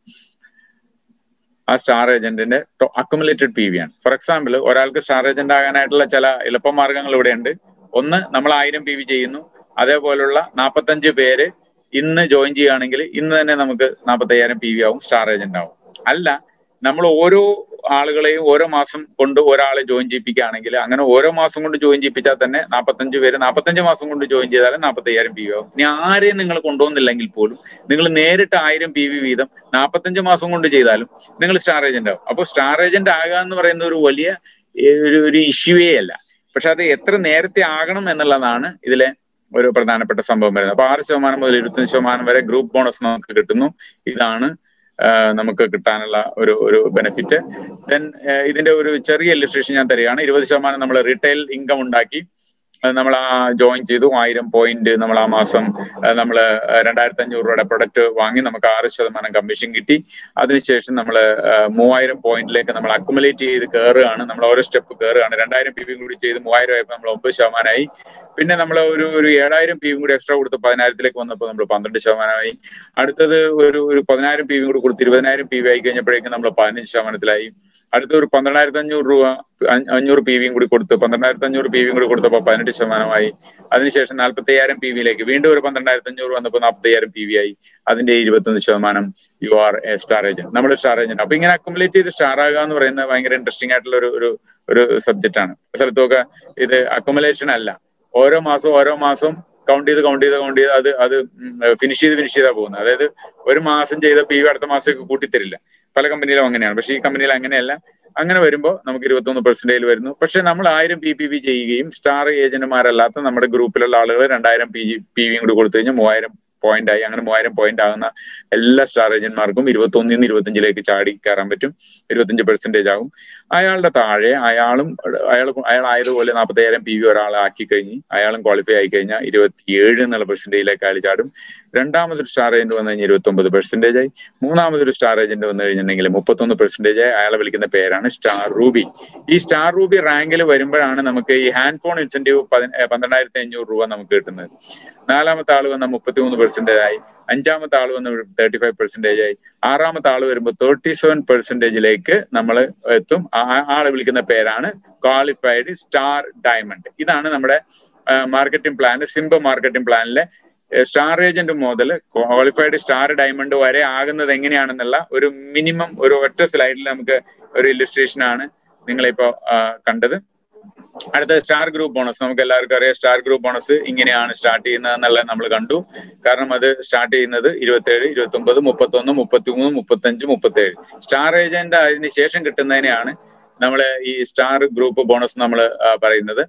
ആ സ്റ്റാർ ഏജന്റിന്റെ അക്കുമുലേറ്റഡ് പി വി ആണ് ഫോർ എക്സാമ്പിൾ ഒരാൾക്ക് സ്റ്റാർ ഏജന്റ് ആകാനായിട്ടുള്ള ചില എളുപ്പമാർഗങ്ങൾ ഇവിടെ ഉണ്ട് ഒന്ന് നമ്മൾ ആയിരം പി വി ചെയ്യുന്നു അതേപോലുള്ള നാൽപ്പത്തഞ്ച് പേര് ഇന്ന് ജോയിൻ ചെയ്യുകയാണെങ്കിൽ ഇന്ന് തന്നെ നമുക്ക് നാൽപ്പത്തയ്യായിരം പി വി ആവും സ്റ്റാർ ഏജന്റ് ആവും അല്ല നമ്മൾ ഓരോ ആളുകളെയും ഓരോ മാസം കൊണ്ട് ഒരാളെ ജോയിൻ ചെയ്യിപ്പിക്കുകയാണെങ്കിൽ അങ്ങനെ ഓരോ മാസം കൊണ്ട് ജോയിൻ ചെയ്യിപ്പിച്ചാൽ തന്നെ നാൽപ്പത്തഞ്ച് പേര് നാൽപ്പത്തഞ്ച് മാസം കൊണ്ട് ജോയിൻ ചെയ്താലും നാൽപ്പത്തയ്യായിരം പി വി ആവും ഇനി ആരെയും നിങ്ങൾ കൊണ്ടുവന്നില്ലെങ്കിൽ പോലും നിങ്ങൾ നേരിട്ട് ആയിരം പി വി വീതം നാൽപ്പത്തഞ്ച് മാസം കൊണ്ട് ചെയ്താലും നിങ്ങൾ സ്റ്റാർ ഏജന്റ് ആവും അപ്പോൾ സ്റ്റാർ ഏജന്റ് ആകുക എന്ന് പറയുന്ന ഒരു വലിയ ഒരു ഒരു ഇഷ്യൂവേ അല്ല പക്ഷെ അത് എത്ര നേരത്തെ ആകണം എന്നുള്ളതാണ് ഇതിലെ ഒരു പ്രധാനപ്പെട്ട സംഭവം വരുന്നത് അപ്പൊ ആറ് ശതമാനം മുതൽ ഇരുപത്തഞ്ച് ശതമാനം വരെ ഗ്രൂപ്പ് ബോണസ് നമുക്ക് കിട്ടുന്നു ഇതാണ് നമുക്ക് കിട്ടാനുള്ള ഒരു ഒരു ബെനിഫിറ്റ് ദെൻ ഇതിന്റെ ഒരു ചെറിയ ഇല്ലസ്ട്രേഷൻ ഞാൻ തരികയാണ് ഇരുപത് ശതമാനം നമ്മൾ റീറ്റെയിൽ ഇൻകം ഉണ്ടാക്കി നമ്മൾ ആ ജോയിൻ ചെയ്തു ആയിരം പോയിന്റ് നമ്മൾ ആ മാസം നമ്മൾ രണ്ടായിരത്തി അഞ്ഞൂറ് രൂപയുടെ പ്രൊഡക്റ്റ് വാങ്ങി നമുക്ക് ആറ് ശതമാനം കമ്മീഷൻ കിട്ടി അതിനുശേഷം നമ്മൾ മൂവായിരം പോയിന്റിലേക്ക് നമ്മൾ അക്കുമുലേറ്റ് ചെയ്ത് കയറുകയാണ് നമ്മൾ ഓരോ സ്റ്റെപ്പ് കയറുകയാണ് രണ്ടായിരം പി വിയും കൂടി ചെയ്ത് മൂവായിരം ആയപ്പോൾ നമ്മൾ ഒമ്പത് ശതമാനമായി പിന്നെ നമ്മൾ ഒരു ഒരു ഏഴായിരം പി വിയും കൂടി എക്സ്ട്രാ കൊടുത്ത് പതിനായിരത്തിലേക്ക് വന്നപ്പോൾ നമ്മൾ പന്ത്രണ്ട് ശതമാനമായി അടുത്തത് ഒരു ഒരു പതിനായിരം പി വിയും കൂടി കൊടുത്ത് ഇരുപതിനായിരം പി വി ആയി കഴിഞ്ഞപ്പോഴേക്കും നമ്മൾ പതിനഞ്ച് ശതമാനത്തിലായി അടുത്ത ഒരു പന്ത്രണ്ടായിരത്തി അഞ്ഞൂറ് രൂപ അഞ്ഞൂറ് പി വിയും കൂടി കൊടുത്ത് പന്ത്രണ്ടായിരത്തി അഞ്ഞൂറ് പി വിയും കൂടി കൊടുത്തപ്പോൾ പതിനെട്ട് ശതമാനമായി അതിനുശേഷം നാൽപ്പത്തി അയ്യായിരം പി വിയിലേക്ക് വീണ്ടും ഒരു പന്ത്രണ്ടായിരത്തി അഞ്ഞൂറ് വന്നപ്പോൾ നാൽപ്പത്തി അയ്യായിരം പി വി ആയി അതിന്റെ ഇരുപത്തൊന്ന് ശതമാനം you are a star agent നമ്മൾ സ്റ്റാർ ഏജന്റ് അപ്പൊ ഇങ്ങനെ അക്കുമുലേറ്റ് ചെയ്ത് സ്റ്റാർ ആകുക എന്ന് പറയുന്നത് ഭയങ്കര ഇൻട്രസ്റ്റിംഗ് ആയിട്ടുള്ള ഒരു ഒരു ഒരു സബ്ജക്റ്റ് ആണ് സ്ഥലത്തൊക്കെ ഇത് അക്കുമുലേഷൻ അല്ല ഓരോ മാസവും ഓരോ മാസവും കൗണ്ട് ചെയ്ത് കൗണ്ട് ചെയ്ത് കൗണ്ട് ചെയ്ത് അത് അത് ഫിനിഷ് ചെയ്ത് ഫിനിഷ് ചെയ്താ പോകുന്നത് അതായത് ഒരു മാസം ചെയ്ത പി വി അടുത്ത മാസത്തേക്ക് കൂട്ടിത്തരില്ല പല കമ്പനിയിലും അങ്ങനെയാണ് പക്ഷെ ഈ കമ്പനിയിൽ അങ്ങനെയല്ല അങ്ങനെ വരുമ്പോൾ നമുക്ക് ഇരുപത്തൊന്ന് പെർസെന്റേജ് വരുന്നു പക്ഷെ നമ്മൾ ആയിരം പി പി പി ചെയ്യുകയും സ്റ്റാർ ഏജന്റുമാരല്ലാത്ത നമ്മുടെ ഗ്രൂപ്പിലുള്ള ആളുകൾ രണ്ടായിരം പി ജി പി വിയും കൂടി കൊടുത്തു കഴിഞ്ഞാൽ മൂവായിരം പോയിന്റ് ആയി അങ്ങനെ മൂവായിരം പോയിന്റ് ആകുന്ന എല്ലാ സ്റ്റാർ ഏജന്റ്മാർക്കും ഇരുപത്തൊന്നിൽ നിന്ന് ഇരുപത്തഞ്ചിലേക്ക് ചാടി കയറാൻ പറ്റും ഇരുപത്തഞ്ച് പെർസെന്റേജ് ആകും അയാളുടെ താഴെ അയാളും അയാൾ അയാൾ ആയതുപോലെ നാൽപ്പത്തയ്യായിരം പി വി ഒരാളെ ആക്കി കഴിഞ്ഞ് അയാളും ക്വാളിഫൈ ആയി കഴിഞ്ഞാൽ ഇരുപത്തിയേഴ് എന്നുള്ള പെർസെന്റേജിലേക്ക് അയാൾ ചാടും രണ്ടാമതൊരു സ്റ്റാർ ഏജന്റ് വന്നു കഴിഞ്ഞാൽ ഇരുപത്തി ഒമ്പത് പെർസെന്റേജ് ആയി മൂന്നാമതൊരു സ്റ്റാർ ഏജന്റ് വന്നു കഴിഞ്ഞിട്ടുണ്ടെങ്കിൽ മുപ്പത്തൊന്ന് പെർസെന്റേജ് ആയി അയാളെ വിളിക്കുന്ന പേരാണ് സ്റ്റാർ റൂബി ഈ സ്റ്റാർ റൂബി റാങ്കിൽ വരുമ്പോഴാണ് നമുക്ക് ഈ ഹാൻഡ് ഫോൺ ഇൻസെന്റീവ് പന്ത്രണ്ടായിരത്തി അഞ്ഞൂറ് രൂപ നമുക്ക് കിട്ടുന്നത് നാലാമത്തെ ആൾ വന്ന മുപ്പത്തിമൂന്ന് പെർസെന്റേജ് ആയി അഞ്ചാമത്തെ ആൾ വന്ന് തേർട്ടി ഫൈവ് പെർസെന്റേജ് ആയി ആറാമത്തെ ആൾ വരുമ്പോൾ തേർട്ടി സെവൻ പെർസെന്റേജിലേക്ക് നമ്മൾ എത്തും ആളെ വിളിക്കുന്ന പേരാണ് ക്വാളിഫൈഡ് സ്റ്റാർ ഡയമണ്ട് ഇതാണ് നമ്മുടെ മാർക്കറ്റിംഗ് പ്ലാൻ സിംബ മാർക്കറ്റിംഗ് പ്ലാനിലെ സ്റ്റാർ ഏജന്റ് മുതൽ ക്വാളിഫൈഡ് സ്റ്റാർ ഡയമണ്ട് വരെ ആകുന്നത് എങ്ങനെയാണെന്നുള്ള ഒരു മിനിമം ഒരു ഒറ്റ സ്ലൈഡിൽ നമുക്ക് ഒരു ഇല്ലുസ്ട്രേഷൻ ആണ് നിങ്ങളിപ്പോ കണ്ടത് അടുത്ത സ്റ്റാർ ഗ്രൂപ്പ് ബോണസ് നമുക്ക് എല്ലാവർക്കും അറിയാം സ്റ്റാർ ഗ്രൂപ്പ് ബോണസ് ഇങ്ങനെയാണ് സ്റ്റാർട്ട് ചെയ്യുന്നത് എന്നുള്ളത് നമ്മൾ കണ്ടു കാരണം അത് സ്റ്റാർട്ട് ചെയ്യുന്നത് ഇരുപത്തേഴ് ഇരുപത്തി ഒമ്പത് മുപ്പത്തൊന്ന് മുപ്പത്തി മൂന്ന് മുപ്പത്തഞ്ച് മുപ്പത്തേഴ് സ്റ്റാർ ഏജന്റ് അതിന് ശേഷം കിട്ടുന്നതിനെയാണ് നമ്മൾ ഈ സ്റ്റാർ ഗ്രൂപ്പ് ബോണസ് നമ്മൾ പറയുന്നത്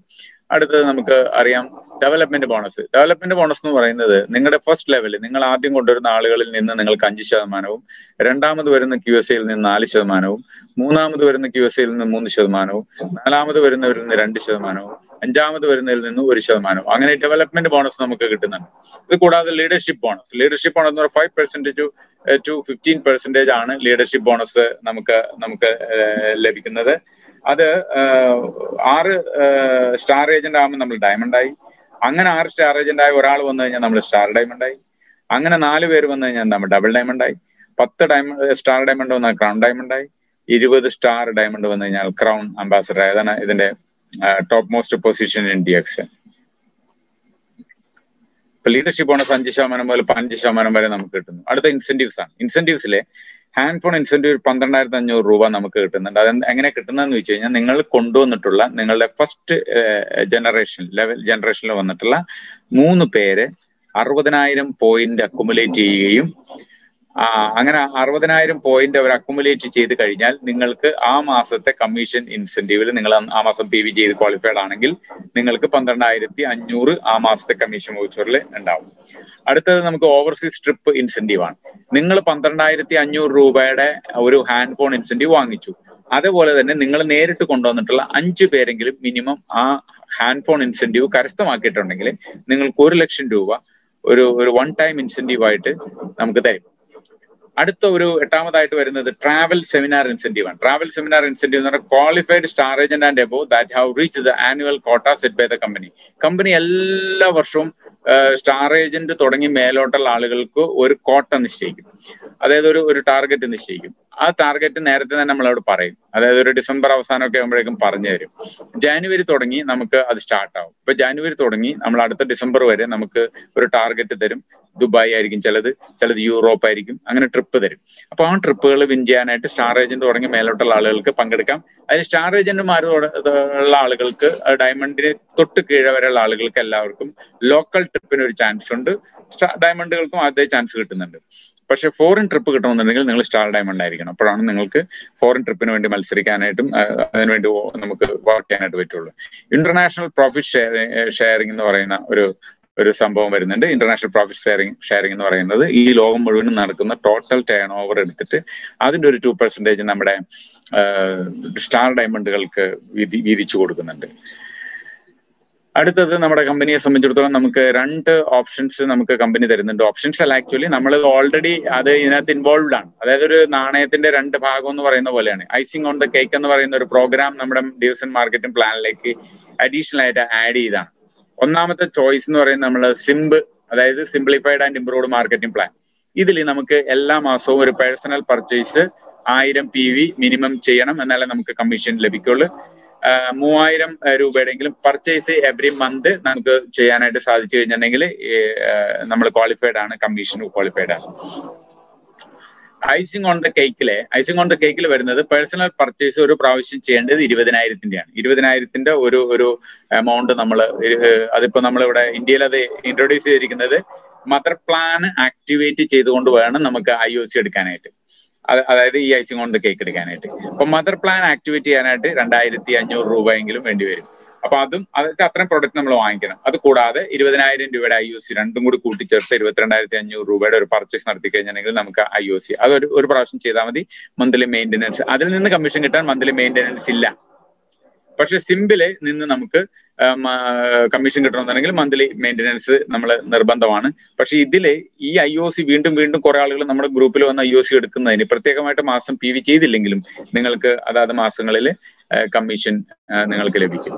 അടുത്തത് നമുക്ക് അറിയാം ഡെവലപ്മെന്റ് ബോണസ് ഡെവലപ്മെന്റ് ബോണസ് എന്ന് പറയുന്നത് നിങ്ങളുടെ ഫസ്റ്റ് ലെവലിൽ നിങ്ങൾ ആദ്യം കൊണ്ടുവരുന്ന ആളുകളിൽ നിന്ന് നിങ്ങൾക്ക് അഞ്ച് ശതമാനവും രണ്ടാമത് വരുന്ന ക്യു എസ് ഐയിൽ നിന്ന് നാല് ശതമാനവും മൂന്നാമത് വരുന്ന ക്യു എസ് ഐയിൽ നിന്ന് മൂന്ന് ശതമാനവും നാലാമത് വരുന്നവരിൽ നിന്ന് രണ്ട് ശതമാനവും അഞ്ചാമത് വരുന്നതിൽ നിന്ന് ഒരു ശതമാനവും അങ്ങനെ ഡെവലപ്മെന്റ് ബോണസ് നമുക്ക് കിട്ടുന്നുണ്ട് ഇത് കൂടാതെ ലീഡർഷിപ്പ് ബോണസ് ലീഡർഷിപ്പ് ബോണസ് എന്ന് പറഞ്ഞാൽ five percentage to fifteen percentage ആണ് ലീഡർഷിപ്പ് ബോണസ് നമുക്ക് നമുക്ക് ലഭിക്കുന്നത് അത് ആറ് സ്റ്റാർ ഏജന്റ് ആകുമ്പോൾ നമ്മൾ ഡയമണ്ട് ആയി അങ്ങനെ ആറ് സ്റ്റാർ ഏജന്റ് ആയി ഒരാൾ വന്നു കഴിഞ്ഞാൽ നമ്മൾ സ്റ്റാർ ഡയമണ്ട് ആയി അങ്ങനെ നാല് പേര് വന്നു കഴിഞ്ഞാൽ നമ്മൾ ഡബിൾ ഡയമണ്ട് ആയി പത്ത് ഡയമണ്ട് സ്റ്റാർ ഡയമണ്ട് വന്നാൽ ക്രൗൺ ഡയമണ്ട് ആയി ഇരുപത് സ്റ്റാർ ഡയമണ്ട് വന്നു കഴിഞ്ഞാൽ ക്രൗൺ അംബാസഡർ അതാണ് ഇതിന്റെ top most position in D X ഇപ്പൊ ലീഡർഷിപ്പ് ബോണസ് അഞ്ച് ശതമാനം മുതൽ പതിനഞ്ച് ശതമാനം വരെ നമുക്ക് കിട്ടുന്നു അടുത്ത ഇൻസെന്റീവ്സ് ആണ് ഇൻസെന്റീവ്സിലെ ഹാൻഡ് ഫോൺ ഇൻസെന്റീവ് പന്ത്രണ്ടായിരത്തി അഞ്ഞൂറ് രൂപ നമുക്ക് കിട്ടുന്നുണ്ട് അത് എങ്ങനെ കിട്ടുന്നതെന്ന് വെച്ച് കഴിഞ്ഞാൽ നിങ്ങൾ കൊണ്ടുവന്നിട്ടുള്ള നിങ്ങളുടെ ഫസ്റ്റ് ജനറേഷൻ ലെവൽ ജനറേഷനിൽ വന്നിട്ടുള്ള മൂന്ന് പേര് അറുപതിനായിരം പോയിന്റ് അക്കുമുലേറ്റ് ചെയ്യുകയും അങ്ങനെ അറുപതിനായിരം പോയിന്റ് അവർ അക്കുമുലേറ്റ് ചെയ്ത് കഴിഞ്ഞാൽ നിങ്ങൾക്ക് ആ മാസത്തെ കമ്മീഷൻ ഇൻസെന്റീവിൽ നിങ്ങൾ ആ മാസം പി വി ചെയ്ത് ക്വാളിഫൈഡ് ആണെങ്കിൽ നിങ്ങൾക്ക് പന്ത്രണ്ടായിരത്തി അഞ്ഞൂറ് ആ മാസത്തെ കമ്മീഷൻ വൗച്ചറിൽ ഉണ്ടാവും അടുത്തത് നമുക്ക് ഓവർസീസ് ട്രിപ്പ് ഇൻസെന്റീവ് ആണ് നിങ്ങൾ പന്ത്രണ്ടായിരത്തി അഞ്ഞൂറ് രൂപയുടെ ഒരു ഹാൻഡ് ഫോൺ ഇൻസെന്റീവ് വാങ്ങിച്ചു അതേപോലെ തന്നെ നിങ്ങൾ നേരിട്ട് കൊണ്ടുവന്നിട്ടുള്ള അഞ്ചു പേരെങ്കിലും മിനിമം ആ ഹാൻഡ് ഫോൺ ഇൻസെന്റീവ് കരസ്ഥമാക്കിയിട്ടുണ്ടെങ്കിൽ നിങ്ങൾക്ക് ഒരു ലക്ഷം രൂപ ഒരു ഒരു വൺ ടൈം ഇൻസെന്റീവ് ആയിട്ട് നമുക്ക് തരും അടുത്ത ഒരു എട്ടാമതായിട്ട് വരുന്നത് ട്രാവൽ സെമിനാർ ഇൻസെന്റീവ് ആണ് ട്രാവൽ സെമിനാർ ഇൻസെന്റീവ് എന്ന് പറഞ്ഞാൽ qualified star agent and above that have reach the annual quota set by the company company എല്ലാ വർഷവും സ്റ്റാർ ഏജന്റ് തുടങ്ങി മേലോട്ടുള്ള ആളുകൾക്ക് ഒരു കോട്ട നിശ്ചയിക്കും അതായത് ഒരു ഒരു ടാർഗറ്റ് നിശ്ചയിക്കും ആ ടാർഗറ്റ് നേരത്തെ തന്നെ നമ്മളോട് പറയും അതായത് ഒരു ഡിസംബർ അവസാനമൊക്കെ ആകുമ്പോഴേക്കും പറഞ്ഞു തരും ജാനുവരി തുടങ്ങി നമുക്ക് അത് സ്റ്റാർട്ട് ആവും ഇപ്പൊ ജാനുവരി തുടങ്ങി നമ്മൾ അടുത്ത ഡിസംബർ വരെ നമുക്ക് ഒരു ടാർഗറ്റ് തരും ദുബായ് ആയിരിക്കും ചിലത് ചിലത് യൂറോപ്പ് ആയിരിക്കും അങ്ങനെ ട്രിപ്പ് തരും അപ്പൊ ആ ട്രിപ്പുകൾ വിൻ ചെയ്യാനായിട്ട് സ്റ്റാർ ഏജന്റ് തുടങ്ങി മേലോട്ടുള്ള ആളുകൾക്ക് പങ്കെടുക്കാം അതിന് സ്റ്റാർ ഏജന്റുമാർ ഉള്ള ആളുകൾക്ക് ഡയമണ്ടിന് തൊട്ട് കീഴെ വരെയുള്ള ആളുകൾക്ക് എല്ലാവർക്കും ലോക്കൽ ട്രിപ്പിന് ഒരു ചാൻസ് ഉണ്ട് ഡയമണ്ടുകൾക്കും അതേ ചാൻസ് കിട്ടുന്നുണ്ട് പക്ഷെ ഫോറിൻ ട്രിപ്പ് കിട്ടണമെന്നുണ്ടെങ്കിൽ നിങ്ങൾ സ്റ്റാർ ഡയമണ്ട് ആയിരിക്കണം അപ്പോഴാണ് നിങ്ങൾക്ക് ഫോറിൻ ട്രിപ്പിന് വേണ്ടി മത്സരിക്കാനായിട്ടും അതിനുവേണ്ടി നമുക്ക് വർക്ക് ചെയ്യാനായിട്ട് പറ്റുള്ളൂ ഇന്റർനാഷണൽ പ്രോഫിറ്റ് ഷെയറിംഗ് ഷെയറിംഗ് എന്ന് പറയുന്ന ഒരു ഒരു സംഭവം വരുന്നുണ്ട് ഇന്റർനാഷണൽ പ്രോഫിറ്റ് ഷെയറിംഗ് ഷെയറിംഗ് എന്ന് പറയുന്നത് ഈ ലോകം മുഴുവനും നടക്കുന്ന ടോട്ടൽ ടേൺ ഓവർ എടുത്തിട്ട് അതിന്റെ ഒരു ടു പെർസെന്റേജ് നമ്മുടെ സ്റ്റാർ ഡയമണ്ടുകൾക്ക് വിധി വിധിച്ചു കൊടുക്കുന്നുണ്ട് അടുത്തത് നമ്മുടെ കമ്പനിയെ സംബന്ധിച്ചിടത്തോളം നമുക്ക് രണ്ട് ഓപ്ഷൻസ് നമുക്ക് കമ്പനി തരുന്നുണ്ട് ഓപ്ഷൻസ് അല്ല ആക്ച്വലി നമ്മൾ ഓൾറെഡി അത് ഇതിനകത്ത് ഇൻവോൾവ്ഡ് ആണ് അതായത് ഒരു നാണയത്തിന്റെ രണ്ട് ഭാഗം എന്ന് പറയുന്ന പോലെയാണ് ഐസിംഗ് ഓൺ ദ കേക്ക് എന്ന് പറയുന്ന ഒരു പ്രോഗ്രാം നമ്മുടെ ഡിവിഷൻ മാർക്കറ്റിംഗ് പ്ലാനിലേക്ക് അഡീഷണൽ ആയിട്ട് ആഡ് ചെയ്താണ് ഒന്നാമത്തെ ചോയ്സ് എന്ന് പറയുന്നത് നമ്മൾ സിംബ് അതായത് simplified and improved marketing plan ഇതിൽ നമുക്ക് എല്ലാ മാസവും ഒരു പേഴ്സണൽ പർച്ചേസ് ആയിരം പി വി മിനിമം ചെയ്യണം എന്നാലേ നമുക്ക് കമ്മീഷൻ ലഭിക്കുള്ളൂ മൂവായിരം രൂപയുടെങ്കിലും പർച്ചേസ് എവറി മന്ത് നമുക്ക് ചെയ്യാനായിട്ട് സാധിച്ചു കഴിഞ്ഞിട്ടുണ്ടെങ്കിൽ നമ്മൾ ക്വാളിഫൈഡ് ആണ് കമ്മീഷൻ ക്വാളിഫൈഡ് ആണ് ഐസിംഗ് ഓൺ ദ കേക്കിലെ ഐസിംഗ് ഓൺ ദ കേക്കിൽ വരുന്നത് പേഴ്സണൽ പർച്ചേസ് ഒരു പ്രാവശ്യം ചെയ്യേണ്ടത് ഇരുപതിനായിരത്തിന്റെയാണ് ഇരുപതിനായിരത്തിന്റെ ഒരു ഒരു എമൗണ്ട് നമ്മൾ അതിപ്പോ നമ്മളിവിടെ ഇന്ത്യയിൽ അത് ഇൻട്രൊഡ്യൂസ് ചെയ്തിരിക്കുന്നത് മദർ പ്ലാൻ ആക്ടിവേറ്റ് ചെയ്തുകൊണ്ട് വേണം നമുക്ക് ഐ ഒ സി എടുക്കാനായിട്ട് അതായത് ഈ ഐസിംഗ് ഓൺ ദ കേക്ക് എടുക്കാനായിട്ട് അപ്പൊ മദർ പ്ലാൻ ആക്ടിവേറ്റ് ചെയ്യാനായിട്ട് രണ്ടായിരത്തി അഞ്ഞൂറ് രൂപയെങ്കിലും വേണ്ടി വരും അപ്പൊ അതും അതൊക്കെ അത്രയും പ്രൊഡക്റ്റ് നമ്മൾ വാങ്ങിക്കണം അത് കൂടാതെ ഇരുപതിനായിരം രൂപയുടെ ഐ ഒ സി രണ്ടും കൂടി കൂട്ടിച്ചേർത്ത് ഇരുപത്തിരണ്ടായിരത്തി അഞ്ഞൂറ് രൂപയുടെ ഒരു പർച്ചേസ് നടത്തി കഴിഞ്ഞിട്ടുണ്ടെങ്കിൽ നമുക്ക് ഐ ഒ സി അതൊരു ഒരു പ്രാവശ്യം ചെയ്താൽ മതി മന്ത്ലി മെയിൻ്റെനൻസ് അതിൽ നിന്ന് കമ്മീഷൻ കിട്ടാൻ മന്ത്ലി മെയിൻ്റെനൻസ് ഇല്ല പക്ഷെ സിമ്പില് നിന്ന് നമുക്ക് കമ്മീഷൻ കിട്ടണമെന്നുണ്ടെങ്കിൽ മന്ത്ലി മെയിൻ്റെനൻസ് നമ്മൾ നിർബന്ധമാണ് പക്ഷെ ഇതില് ഈ ഐ ഒ സി വീണ്ടും വീണ്ടും കുറെ ആളുകൾ നമ്മുടെ ഗ്രൂപ്പിൽ വന്ന് ഐ ഒ സി എടുക്കുന്നതിന് പ്രത്യേകമായിട്ട് മാസം പി വി ചെയ്തില്ലെങ്കിലും നിങ്ങൾക്ക് അതാത് മാസങ്ങളിൽ കമ്മീഷൻ നിങ്ങൾക്ക് ലഭിക്കും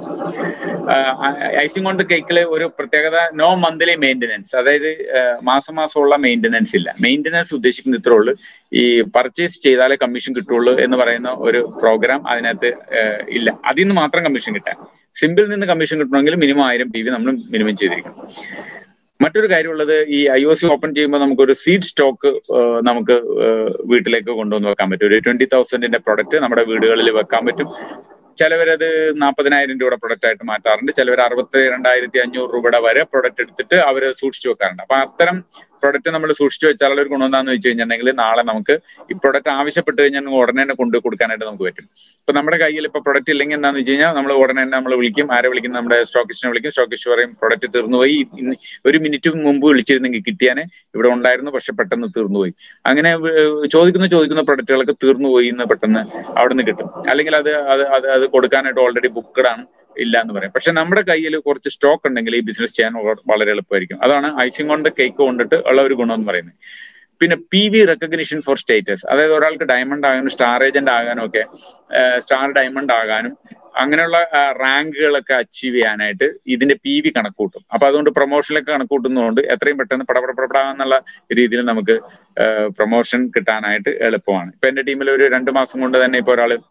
ഐസിംഗ് ഓൺ ദ കേക്കിൽ ഒരു പ്രത്യേകത നോ മന്ത്ലി മെയിൻ്റെനൻസ് അതായത് മാസം മാസമുള്ള മെയിൻ്റെനൻസ് ഇല്ല മെയിൻ്റെനൻസ് ഉദ്ദേശിക്കുന്ന ഇത്രേ ഉള്ളൂ ഈ പർച്ചേസ് ചെയ്താലേ കമ്മീഷൻ കിട്ടുള്ളൂ എന്ന് പറയുന്ന ഒരു പ്രോഗ്രാം അതിനകത്ത് ഇല്ല അതിൽ നിന്ന് മാത്രം കമ്മീഷൻ കിട്ടാൻ സിമ്പിൾ നിന്ന് കമ്മീഷൻ കിട്ടണമെങ്കിൽ മിനിമം ആയിരം പി വി നമ്മൾ മിനിമം ചെയ്തിരിക്കണം മറ്റൊരു കാര്യമുള്ളത് ഈ ഐ ഒ സി ഓപ്പൺ ചെയ്യുമ്പോൾ നമുക്കൊരു സീഡ് സ്റ്റോക്ക് നമുക്ക് വീട്ടിലേക്ക് കൊണ്ടുവന്ന് വെക്കാൻ പറ്റും ഒരു ട്വന്റി തൗസൻഡിന്റെ പ്രൊഡക്റ്റ് നമ്മുടെ വീടുകളിൽ വെക്കാൻ പറ്റും ചിലവരത് നാൽപ്പതിനായിരം രൂപയുടെ പ്രൊഡക്റ്റ് ആയിട്ട് മാറ്റാറുണ്ട് ചിലവർ അറുപത്തി രണ്ടായിരത്തി അഞ്ഞൂറ് രൂപയുടെ വരെ പ്രൊഡക്റ്റ് എടുത്തിട്ട് അവർ സൂക്ഷിച്ചു വെക്കാറുണ്ട് അപ്പൊ അത്തരം പ്രൊഡക്റ്റ് നമ്മൾ സൂക്ഷിച്ചു വെച്ചാലുള്ള ഒരു ഗുണം എന്താണെന്ന് വെച്ച് കഴിഞ്ഞിട്ടുണ്ടെങ്കിൽ നാളെ നമുക്ക് ഈ പ്രൊഡക്റ്റ് ആവശ്യപ്പെട്ട് കഴിഞ്ഞാൽ ഉടനെ തന്നെ കൊണ്ട് കൊടുക്കാനായിട്ട് നമുക്ക് പറ്റും ഇപ്പൊ നമ്മുടെ കയ്യിൽ ഇപ്പൊ പ്രൊഡക്റ്റ് ഇല്ലെങ്കിൽ എന്താണെന്ന് വെച്ച് കഴിഞ്ഞാൽ നമ്മൾ ഉടനെ തന്നെ നമ്മൾ വിളിക്കും ആരെ വിളിക്കും നമ്മുടെ സ്റ്റോക്കിസ്റ്റിനെ വിളിക്കും സ്റ്റോക്കിസ്റ്റ് പറയും പ്രൊഡക്റ്റ് തീർന്നുപോയി ഇന്ന് ഒരു മിനിറ്റ് മുമ്പ് വിളിച്ചിരുന്നെങ്കിൽ കിട്ടിയാനെ ഇവിടെ ഉണ്ടായിരുന്നു പക്ഷെ പെട്ടെന്ന് തീർന്നുപോയി അങ്ങനെ ചോദിക്കുന്ന ചോദിക്കുന്ന പ്രൊഡക്റ്റുകളൊക്കെ തീർന്നുപോയി എന്ന് പെട്ടെന്ന് അവിടെ നിന്ന് കിട്ടും അല്ലെങ്കിൽ അത് അത് അത് അത് കൊടുക്കാനായിട്ട് ഓൾറെഡി ബുക്ക്ഡ് ആണ് ഇല്ല എന്ന് പറയാം പക്ഷെ നമ്മുടെ കയ്യിൽ കുറച്ച് സ്റ്റോക്ക് ഉണ്ടെങ്കിൽ ഈ ബിസിനസ് ചെയ്യാൻ വളരെ എളുപ്പമായിരിക്കും അതാണ് ഐസിംഗ് ഓൺ ദ കേക്ക് കൊണ്ടിട്ട് ഉള്ള ഒരു ഗുണം എന്ന് പറയുന്നത് പിന്നെ P V recognition for status അതായത് ഒരാൾക്ക് ഡയമണ്ട് ആകാനും സ്റ്റാർ ഏജന്റ് ആകാനും ഒക്കെ സ്റ്റാർ ഡയമണ്ട് ആകാനും അങ്ങനെയുള്ള റാങ്കുകളൊക്കെ അച്ചീവ് ചെയ്യാനായിട്ട് ഇതിന്റെ പി വി കണക്കൂട്ടും അപ്പൊ അതുകൊണ്ട് പ്രൊമോഷനിലൊക്കെ കണക്കൂട്ടുന്നതുകൊണ്ട് എത്രയും പെട്ടെന്ന് പടപടപട എന്നുള്ള രീതിയിൽ നമുക്ക് പ്രൊമോഷൻ കിട്ടാനായിട്ട് എളുപ്പമാണ് ഇപ്പൊ എന്റെ ടീമിൽ ഒരു രണ്ട് മാസം കൊണ്ട് തന്നെ ഇപ്പൊ ഒരാള്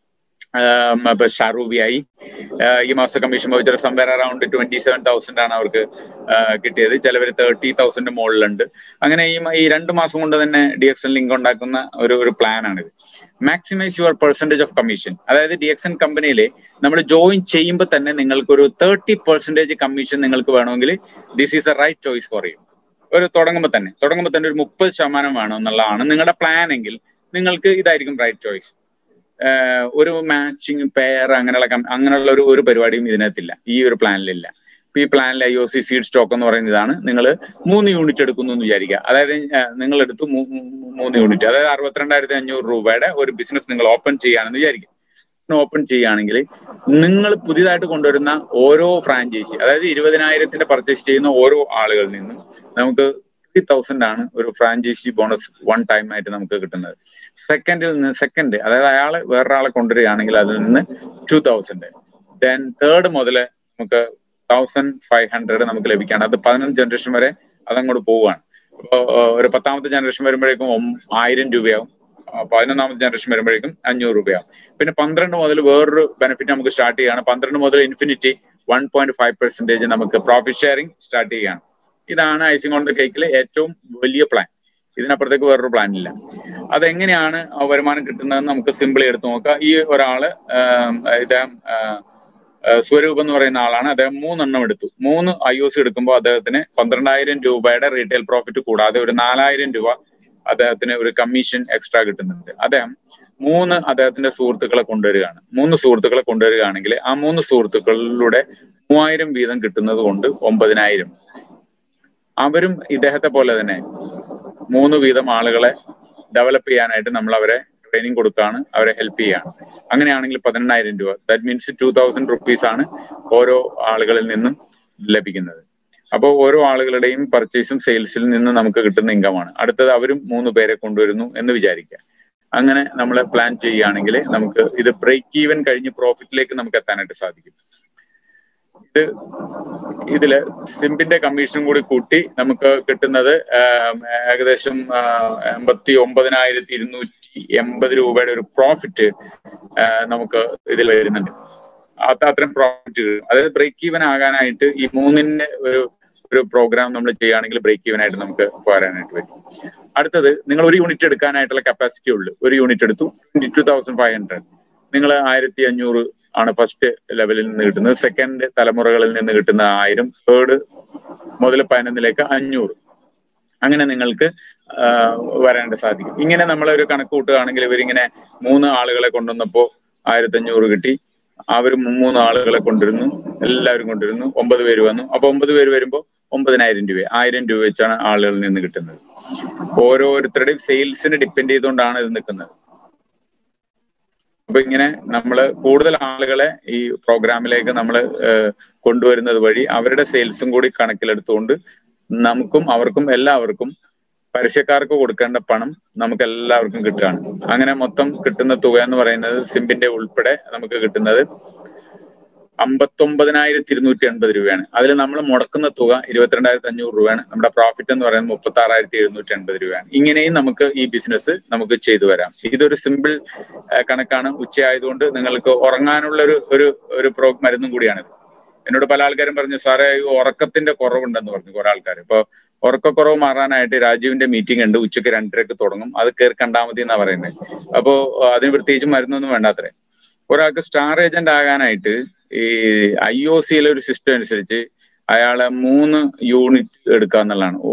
ഇപ്പൊ ഷാറൂബിയായി ഈ മാസം കമ്മീഷൻ വഹിച്ച somewhere around twenty seven thousand ആണ് അവർക്ക് കിട്ടിയത് ചിലവർ തേർട്ടി തൗസൻഡ് മുകളിലുണ്ട് അങ്ങനെ ഈ ഈ രണ്ട് മാസം കൊണ്ട് തന്നെ ഡി എക്സ് എൻ ലിങ്ക് ഉണ്ടാക്കുന്ന ഒരു ഒരു പ്ലാൻ ആണിത് maximise your percentage of commission അതായത് ഡി എക്സ് എൻ കമ്പനിയിൽ നമ്മൾ ജോയിൻ ചെയ്യുമ്പോൾ തന്നെ നിങ്ങൾക്ക് ഒരു തേർട്ടി പെർസെന്റേജ് കമ്മീഷൻ നിങ്ങൾക്ക് വേണമെങ്കിൽ this is a right choice for you ഒരു തുടങ്ങുമ്പോൾ തന്നെ തുടങ്ങുമ്പോൾ തന്നെ ഒരു മുപ്പത് ശതമാനം വേണം എന്നുള്ളതാണ് നിങ്ങളുടെ പ്ലാൻ എങ്കിൽ നിങ്ങൾക്ക് ഇതായിരിക്കും റൈറ്റ് ചോയ്സ് ഒരു മാച്ചിങ് പെയർ അങ്ങനെയുള്ള അങ്ങനെയുള്ള ഒരു ഒരു പരിപാടിയും ഇതിനകത്തില്ല ഈ ഒരു പ്ലാനിലില്ല ഇപ്പൊ ഈ പ്ലാനിൽ I O C seed stock എന്ന് പറയുന്ന ഇതാണ് നിങ്ങൾ മൂന്ന് യൂണിറ്റ് എടുക്കുന്നു എന്ന് വിചാരിക്കുക അതായത് നിങ്ങൾ എടുത്തു മൂന്ന് യൂണിറ്റ് അതായത് അറുപത്തിരണ്ടായിരത്തി അഞ്ഞൂറ് രൂപയുടെ ഒരു ബിസിനസ് നിങ്ങൾ ഓപ്പൺ ചെയ്യുകയാണെന്ന് വിചാരിക്കുക ഓപ്പൺ ചെയ്യുകയാണെങ്കിൽ നിങ്ങൾ പുതിയതായിട്ട് കൊണ്ടുവരുന്ന ഓരോ ഫ്രാഞ്ചൈസി അതായത് ഇരുപതിനായിരത്തിന്റെ പർച്ചേസ് ചെയ്യുന്ന ഓരോ ആളുകളിൽ നിന്നും നമുക്ക് ഫിഫ്റ്റി തൗസൻഡ് ആണ് ഒരു ഫ്രാഞ്ചൈസി ബോണസ് വൺ ടൈം ആയിട്ട് നമുക്ക് കിട്ടുന്നത് സെക്കൻഡിൽ നിന്ന് സെക്കൻഡ് അതായത് അയാൾ വേറൊരാളെ കൊണ്ടുവരികയാണെങ്കിൽ അതിൽ നിന്ന് ടു തൗസൻഡ് ദെൻ തേർഡ് മുതൽ നമുക്ക് തൗസൻഡ് ഫൈവ് ഹൺഡ്രഡ് നമുക്ക് ലഭിക്കുകയാണ് അത് പതിനൊന്ന് ജനറേഷൻ വരെ അതങ്ങോട്ട് പോവുകയാണ് അപ്പോൾ ഒരു പത്താമത്തെ ജനറേഷൻ വരുമ്പോഴേക്കും ആയിരം രൂപയാവും പതിനൊന്നാമത്തെ ജനറേഷൻ വരുമ്പോഴേക്കും അഞ്ഞൂറ് രൂപയാവും പിന്നെ പന്ത്രണ്ട് മുതൽ വേറൊരു ബെനിഫിറ്റ് നമുക്ക് സ്റ്റാർട്ട് ചെയ്യുകയാണ് പന്ത്രണ്ട് മുതൽ infinity one point five percentage നമുക്ക് പ്രോഫിറ്റ് ഷെയറിംഗ് സ്റ്റാർട്ട് ചെയ്യുകയാണ് ഇതാണ് ഐസിംഗ് ഓൺ ദ കേക്കിലെ ഏറ്റവും വലിയ പ്ലാൻ ഇതിനപ്പുറത്തേക്ക് വേറൊരു പ്ലാൻ ഇല്ല അതെങ്ങനെയാണ് വരുമാനം കിട്ടുന്നതെന്ന് നമുക്ക് സിമ്പിളി എടുത്തു നോക്കാം ഈ ഒരാള് ഇദ്ദേഹം സ്വരൂപ് എന്ന് പറയുന്ന ആളാണ് അദ്ദേഹം മൂന്നെണ്ണം എടുത്തു മൂന്ന് ഐ ഒ സി എടുക്കുമ്പോൾ അദ്ദേഹത്തിന് പന്ത്രണ്ടായിരം രൂപയുടെ റീറ്റെയിൽ പ്രോഫിറ്റ് കൂടാതെ ഒരു നാലായിരം രൂപ അദ്ദേഹത്തിന് ഒരു കമ്മീഷൻ എക്സ്ട്രാ കിട്ടുന്നുണ്ട് അദ്ദേഹം മൂന്ന് അദ്ദേഹത്തിന്റെ സുഹൃത്തുക്കളെ കൊണ്ടുവരികയാണ് മൂന്ന് സുഹൃത്തുക്കളെ കൊണ്ടുവരികയാണെങ്കിൽ ആ മൂന്ന് സുഹൃത്തുക്കളിലൂടെ മൂവായിരം വീതം കിട്ടുന്നത് കൊണ്ട് ഒമ്പതിനായിരം അവരും ഇദ്ദേഹത്തെ പോലെ തന്നെ മൂന്ന് വീതം ആളുകളെ ഡെവലപ്പ് ചെയ്യാനായിട്ട് നമ്മൾ അവരെ ട്രെയിനിങ് കൊടുക്കുകയാണ് അവരെ ഹെൽപ്പ് ചെയ്യാണ് അങ്ങനെയാണെങ്കിൽ പതിനെണ്ണായിരം രൂപ that means two thousand rupees ആണ് ഓരോ ആളുകളിൽ നിന്നും ലഭിക്കുന്നത് അപ്പോൾ ഓരോ ആളുകളുടെയും പർച്ചേസും സെയിൽസിൽ നിന്ന് നമുക്ക് കിട്ടുന്ന ഇൻകമാണ് അടുത്തത് അവരും മൂന്ന് പേരെ കൊണ്ടുവരുന്നു എന്ന് വിചാരിക്കുക അങ്ങനെ നമ്മൾ പ്ലാൻ ചെയ്യുകയാണെങ്കിൽ നമുക്ക് ഇത് ബ്രേക്ക് ഈവൻ കഴിഞ്ഞ് പ്രോഫിറ്റിലേക്ക് നമുക്ക് എത്താനായിട്ട് സാധിക്കും ഇത് ഇതില് സിംപിന്റെ കമ്മീഷനും കൂടി കൂട്ടി നമുക്ക് കിട്ടുന്നത് ഏകദേശം എൺപത്തി ഒമ്പതിനായിരത്തി ഇരുന്നൂറ്റി എൺപത് രൂപയുടെ ഒരു പ്രോഫിറ്റ് നമുക്ക് ഇതിൽ വരുന്നുണ്ട് അത് അത്രയും പ്രോഫിറ്റ് അതായത് ബ്രേക്ക് ഈവൻ ആകാനായിട്ട് ഈ മൂന്നിന്റെ ഒരു ഒരു പ്രോഗ്രാം നമ്മൾ ചെയ്യുകയാണെങ്കിൽ ബ്രേക്ക് ഈവൻ ആയിട്ട് നമുക്ക് പോരാനായിട്ട് പറ്റും അടുത്തത് നിങ്ങൾ ഒരു യൂണിറ്റ് എടുക്കാനായിട്ടുള്ള കപ്പാസിറ്റി ഉള്ളു ഒരു യൂണിറ്റ് എടുത്തു twenty two thousand five hundred നിങ്ങൾ ആയിരത്തി അഞ്ഞൂറ് ആണ് ഫസ്റ്റ് ലെവലിൽ നിന്ന് കിട്ടുന്നത് സെക്കൻഡ് തലമുറകളിൽ നിന്ന് കിട്ടുന്ന ആയിരം തേർഡ് മുതൽ പതിനൊന്നിലേക്ക് അഞ്ഞൂറ് അങ്ങനെ നിങ്ങൾക്ക് വരാനായിട്ട് സാധിക്കും ഇങ്ങനെ നമ്മൾ ഒരു കണക്ക് കൂട്ടുകയാണെങ്കിൽ ഇവരിങ്ങനെ മൂന്ന് ആളുകളെ കൊണ്ടുവന്നപ്പോ ആയിരത്തി അഞ്ഞൂറ് കിട്ടി അവർ മൂന്ന് ആളുകളെ കൊണ്ടുവരുന്നു എല്ലാവരും കൊണ്ടുവരുന്നു ഒമ്പത് പേര് വന്നു അപ്പൊ ഒമ്പത് പേര് വരുമ്പോ ഒമ്പതിനായിരം രൂപ ആയിരം രൂപ വെച്ചാണ് ആളുകളിൽ നിന്ന് കിട്ടുന്നത് ഓരോരുത്തരുടെയും സെയിൽസിനെ ഡിപ്പെൻഡ് ചെയ്തുകൊണ്ടാണ് ഇത് നിൽക്കുന്നത് അപ്പൊ ഇങ്ങനെ നമ്മൾ കൂടുതൽ ആളുകളെ ഈ പ്രോഗ്രാമിലേക്ക് നമ്മൾ കൊണ്ടുവരുന്നത് വഴി അവരുടെ സെയിൽസും കൂടി കണക്കിലെടുത്തുകൊണ്ട് നമുക്കും അവർക്കും എല്ലാവർക്കും പരസ്യക്കാർക്ക് കൊടുക്കേണ്ട പണം നമുക്ക് എല്ലാവർക്കും കിട്ടുകയാണ് അങ്ങനെ മൊത്തം കിട്ടുന്ന തുക എന്ന് പറയുന്നത് സിംബിന്റെ ഉൾപ്പെടെ നമുക്ക് കിട്ടുന്നത് അമ്പത്തൊമ്പതിനായിരത്തി ഇരുന്നൂറ്റി എൺപത് രൂപയാണ് അതിൽ നമ്മൾ മുടക്കുന്ന തുക ഇരുപത്തിരണ്ടായിരത്തി അഞ്ഞൂറ് രൂപയാണ് നമ്മുടെ പ്രോഫിറ്റ് എന്ന് പറയുന്നത് മുപ്പത്തി ആറായിരത്തി എഴുന്നൂറ്റി എൺപത് രൂപയാണ് ഇങ്ങനെയും നമുക്ക് ഈ ബിസിനസ് നമുക്ക് ചെയ്തു വരാം ഇതൊരു സിമ്പിൾ കണക്കാണ് ഉച്ചയായതുകൊണ്ട് നിങ്ങൾക്ക് ഉറങ്ങാനുള്ള ഒരു ഒരു ഒരു പ്രോ മരുന്നും കൂടിയാണിത് എന്നോട് പല ആൾക്കാരും പറഞ്ഞു സാറേ ഈ ഉറക്കത്തിന്റെ കുറവുണ്ടെന്ന് പറഞ്ഞു കുറെ ആൾക്കാർ ഇപ്പൊ ഉറക്കക്കുറവ് മാറാനായിട്ട് രാജീവിന്റെ മീറ്റിംഗ് ഉണ്ട് ഉച്ചയ്ക്ക് രണ്ടരക്ക് തുടങ്ങും അത് കയറി കണ്ടാൽ മതി എന്നാ പറയുന്നത് അപ്പോ അതിന് പ്രത്യേകിച്ച് മരുന്നൊന്നും വേണ്ടാത്രേ ഒരാൾക്ക് സ്റ്റാർ ഏജന്റ് ആകാനായിട്ട് ഈ ഐ ഒ സിയിലെ ഒരു സിസ്റ്റം അനുസരിച്ച് അയാളെ മൂന്ന് യൂണിറ്റ് എടുക്കുക എന്നുള്ളതാണ്